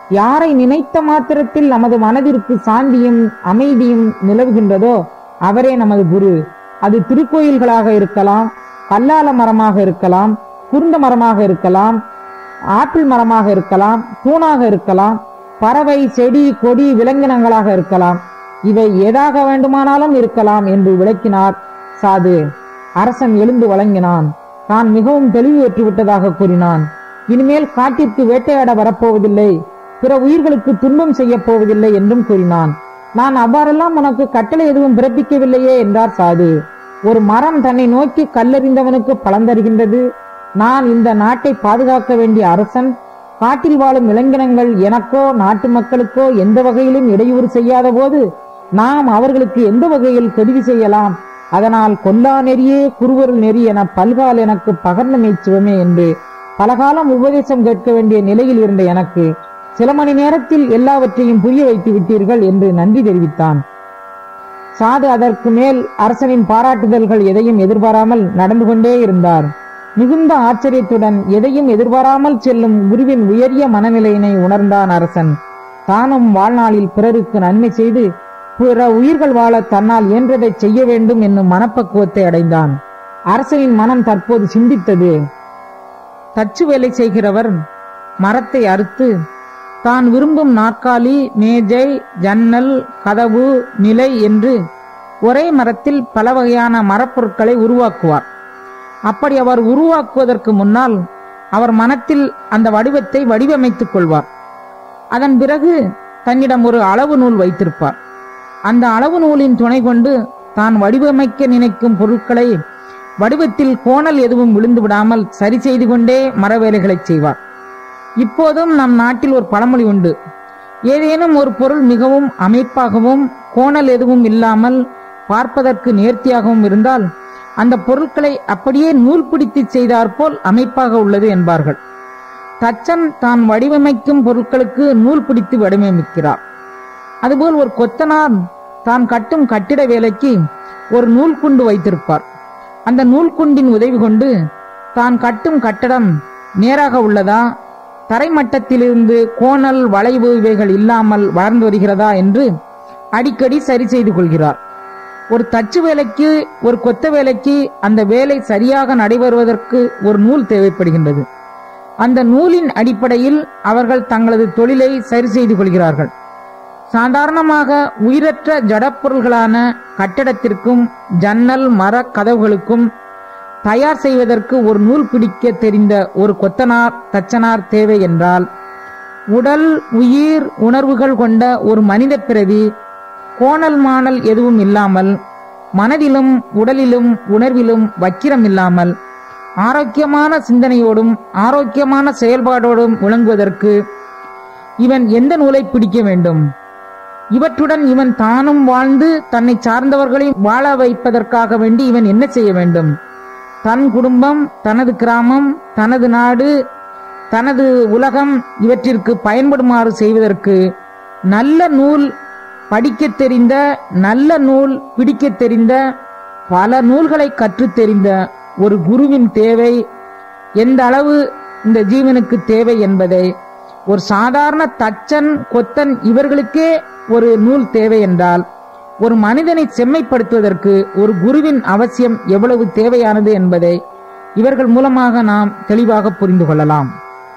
யாரை நினைத்த மாத்திரத்தில் நமது மனதிற்கு சாந்தியும் அமைதியும் நிலவுகின்றதோ அவரே நமது குரு அது திருக்கோயில்களாக இருக்கலாம் கல்லால மரமாக இருக்கலாம் குருந்த மரமாக இருக்கலாம் ஆப்பிள் மரமாக இருக்கலாம் தூணாக இருக்கலாம் பறவை செடி கொடி விலங்கினங்களாக இருக்கலாம் இவை எதாக வேண்டுமானாலும் இருக்கலாம் என்று விளக்கினார் சாது அரசன் எழுந்து வழங்கினான் தான் மிகவும் தெளிவு பெற்றுவிட்டதாக கூறினான் இனிமேல் காட்டிற்கு வேட்டையாட வரப்போவதில்லை பிற உயிர்களுக்கு துன்பம் செய்ய போவதில்லை என்றும் கூறினான் நான் அவ்வாறெல்லாம் உனக்கு கட்டளை எதுவும் பிறப்பிக்கவில்லையே என்றார் சாது ஒரு மரம் தன்னை நோக்கி கல்லறிந்தவனுக்கு பலன் தருகின்றது நான் இந்த நாட்டை பாதுகாக்க வேண்டிய அரசன் காட்டில் வாழும் விலங்கினங்கள் எனக்கோ நாட்டு மக்களுக்கோ எந்த வகையிலும் இடையூறு செய்யாத போது நாம் அவர்களுக்கு எந்த வகையில் கெடுதி செய்யலாம் அதனால் கொல்லா நெறியே குருவருள் நெறி என பல்கால் எனக்கு பகர்ந்த மெய்ச்சுவமே என்று பலகாலம் உபதேசம் கேட்க வேண்டிய நிலையில் இருந்த எனக்கு சில மணி நேரத்தில் எல்லாவற்றையும் புரிய வைத்து விட்டீர்கள் என்று நன்றி தெரிவித்தான் சாது அதற்கு மேல் அரசனின் பாராட்டுதல்கள் எதையும் எதிர்பாராமல் நடந்து கொண்டே இருந்தார் மிகுந்த ஆச்சரியத்துடன் எதையும் எதிர்பாராமல் செல்லும் குருவின் உயரிய மனநிலையினை உணர்ந்தான் அரசன் தானும் வாழ்நாளில் பிறருக்கு நன்மை செய்து பிற உயிர்கள் வாழ தன்னால் இயன்றதை செய்ய வேண்டும் என்னும் மனப்பக்குவத்தை அடைந்தான் அரசனின் மனம் தற்போது சிந்தித்தது தச்சு வேலை செய்கிறவர் மரத்தை அறுத்து தான் விரும்பும் நாற்காலி மேஜை ஜன்னல் கதவு நிலை என்று ஒரே மரத்தில் பல வகையான மரப்பொருட்களை உருவாக்குவார் அப்படி அவர் உருவாக்குவதற்கு முன்னால் அவர் மனத்தில் அந்த வடிவத்தை வடிவமைத்துக் கொள்வார் அதன் பிறகு தன்னிடம் ஒரு அளவு நூல் வைத்திருப்பார் அந்த அளவு நூலின் துணை கொண்டு தான் வடிவமைக்க நினைக்கும் பொருட்களை வடிவத்தில் கோணல் எதுவும் விழுந்து விடாமல் சரி செய்து கொண்டே மர வேலைகளை செய்வார் இப்போதும் நம் நாட்டில் ஒரு பழமொழி உண்டு ஏதேனும் ஒரு பொருள் மிகவும் அமைப்பாகவும் கோணல் எதுவும் இல்லாமல் பார்ப்பதற்கு நேர்த்தியாகவும் இருந்தால் அந்த பொருட்களை அப்படியே நூல் பிடித்து செய்தாற்போல் அமைப்பாக உள்ளது என்பார்கள் தச்சன் தான் வடிவமைக்கும் பொருட்களுக்கு நூல் பிடித்து வடிவமைக்கிறார் அதுபோல் ஒரு கொத்தனார் தான் கட்டும் கட்டிட வேலைக்கு ஒரு நூல்குண்டு வைத்திருப்பார் அந்த நூல்குண்டின் உதவி கொண்டு தான் கட்டும் கட்டடம் நேராக உள்ளதா தரைமட்டத்திலிருந்து கோணல் வளைவு இவைகள் இல்லாமல் வளர்ந்து வருகிறதா என்று அடிக்கடி சரி செய்து கொள்கிறார் ஒரு தச்சு வேலைக்கு ஒரு கொத்த வேலைக்கு அந்த வேலை சரியாக நடைபெறுவதற்கு ஒரு நூல் தேவைப்படுகின்றது அந்த நூலின் அடிப்படையில் அவர்கள் தங்களது தொழிலை சரி செய்து கொள்கிறார்கள் சாதாரணமாக உயிரற்ற ஜடப்பொருள்களான கட்டடத்திற்கும் ஜன்னல் மர கதவுகளுக்கும் தயார் செய்வதற்கு ஒரு நூல் பிடிக்க தெரிந்த ஒரு கொத்தனார் தச்சனார் தேவை என்றால் உடல் உயிர் உணர்வுகள் கொண்ட ஒரு மனித பிறவி கோணல் மாணல் எதுவும் இல்லாமல் மனதிலும் உடலிலும் உணர்விலும் வக்கிரம் இல்லாமல் ஆரோக்கியமான சிந்தனையோடும் ஆரோக்கியமான செயல்பாடோடும் விளங்குவதற்கு இவன் எந்த நூலை பிடிக்க வேண்டும் இவற்றுடன் இவன் தானும் வாழ்ந்து தன்னை சார்ந்தவர்களை வாழ வைப்பதற்காக வேண்டி இவன் என்ன செய்ய வேண்டும் தன் குடும்பம் தனது கிராமம் தனது நாடு தனது உலகம் இவற்றிற்கு பயன்படுமாறு செய்வதற்கு நல்ல நூல் படிக்கத் தெரிந்த நல்ல நூல் பிடிக்கத் தெரிந்த பல நூல்களை கற்றுத் தெரிந்த ஒரு குருவின் தேவை எந்த அளவு இந்த ஜீவனுக்கு தேவை என்பதை ஒரு சாதாரண தச்சன் கொத்தன் இவர்களுக்கே ஒரு நூல் தேவை என்றால் ஒரு மனிதனை செம்மைப்படுத்துவதற்கு ஒரு குருவின் அவசியம் எவ்வளவு தேவையானது என்பதை இவர்கள் மூலமாக நாம் தெளிவாக புரிந்து கொள்ளலாம்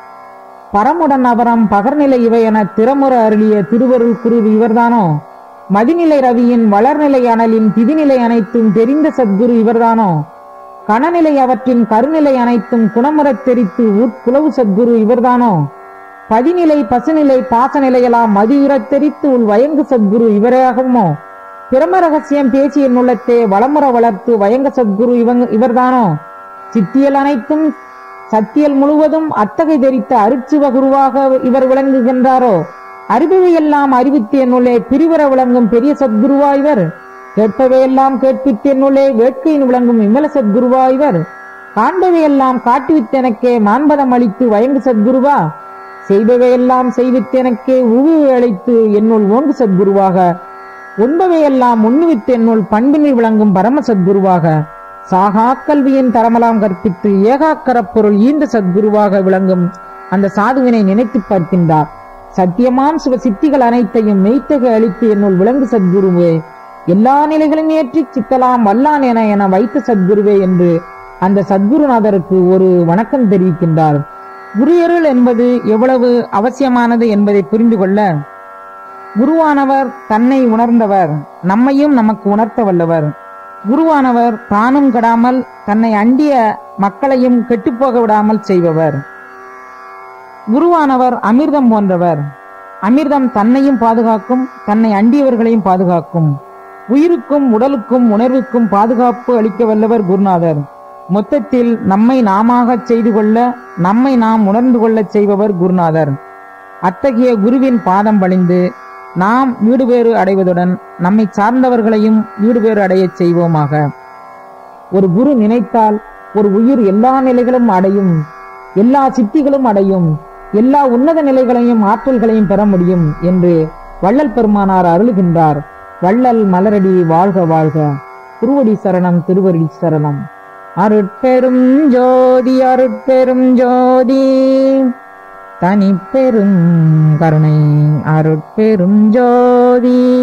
பரமுடன் அவரம் பகர்நிலை இவை என திறமுற அருளிய திருவருள் குருவி இவர்தானோ மதிநிலை ரவியின் வளர்நிலை அனலின் திதிநிலை அனைத்தும் தெரிந்த சத்குரு இவர்தானோ கணநிலை அவற்றின் கருநிலை அனைத்தும் குணமுறத் தெரித்து உட்குலவு சத்குரு இவர்தானோ பதிநிலை பசுநிலை பாசநிலையெல்லாம் மதியுறத் தெரித்து உள் வயங்கு சத்குரு இவராகுமோ பிரம ரகசியம் பேசிய நுள்ளத்தே வளமுற வளர்த்து வயங்க சத்குரு இவங்க இவர்தானோ சித்தியல் அனைத்தும் சத்தியல் முழுவதும் அத்தகை தெரித்த அருட்சிவ குருவாக இவர் விளங்குகின்றாரோ அறிபவையெல்லாம் அறிவித்து என்னுள்ளே பிரிவர விளங்கும் பெரிய சத்குருவா இவர் கேட்பவையெல்லாம் கேட்பித்து என்னுள்ளே வேட்கையின் விளங்கும் விமல சத்குருவா இவர் காண்பவையெல்லாம் காட்டுவித்து எனக்கே மான்பதம் அளித்து வயங்கு சத்குருவா செய்பவையெல்லாம் செய்வித்து எனக்கே உவி அழைத்து என்னுள் ஓங்கு சத்குருவாக உண்பவையெல்லாம் உண்ணுவித்து என்னுள் பண்பினில் விளங்கும் பரம சத்குருவாக சாகா கல்வியின் தரமலாம் கற்பித்து ஏகாக்கரப் பொருள் ஈந்த சத்குருவாக விளங்கும் அந்த சாதுவினை நினைத்து பார்க்கின்றார் சத்தியமாம் சிவ சித்திகள் அனைத்தையும் மெய்த்தக அளித்து என்னுள் விளங்கு சத்குருவே எல்லா நிலைகளும் ஏற்றி சித்தலாம் வல்லான் என என வைத்த சத்குருவே என்று அந்த சத்குருநாதருக்கு ஒரு வணக்கம் தெரிவிக்கின்றார் குருயருள் என்பது எவ்வளவு அவசியமானது என்பதை புரிந்து கொள்ள குருவானவர் தன்னை உணர்ந்தவர் நம்மையும் நமக்கு உணர்த்த வல்லவர் குருவானவர் தானும் கெடாமல் தன்னை அண்டிய மக்களையும் கெட்டுப்போக விடாமல் செய்பவர் குருவானவர் அமிர்தம் போன்றவர் அமிர்தம் தன்னையும் பாதுகாக்கும் தன்னை அண்டியவர்களையும் பாதுகாக்கும் உயிருக்கும் உடலுக்கும் உணர்வுக்கும் பாதுகாப்பு அளிக்க வல்லவர் குருநாதர் மொத்தத்தில் நம்மை நாமாக செய்து கொள்ள நம்மை நாம் உணர்ந்து கொள்ளச் செய்பவர் குருநாதர் அத்தகைய குருவின் பாதம் பணிந்து நாம் வீடுபேறு அடைவதுடன் நம்மை சார்ந்தவர்களையும் வீடுபேறு அடையச் செய்வோமாக ஒரு குரு நினைத்தால் ஒரு உயிர் எல்லா நிலைகளும் அடையும் எல்லா சித்திகளும் அடையும் எல்லா உன்னத நிலைகளையும் ஆற்றல்களையும் பெற முடியும் என்று வள்ளல் பெருமானார் அருளுகின்றார் வள்ளல் மலரடி வாழ்க வாழ்க திருவடி சரணம் திருவடி சரணம் அருட்பெரும் ஜோதி அருட்பெரும் ஜோதி தனிப்பெரும் கருணை அருட்பெரும் ஜோதி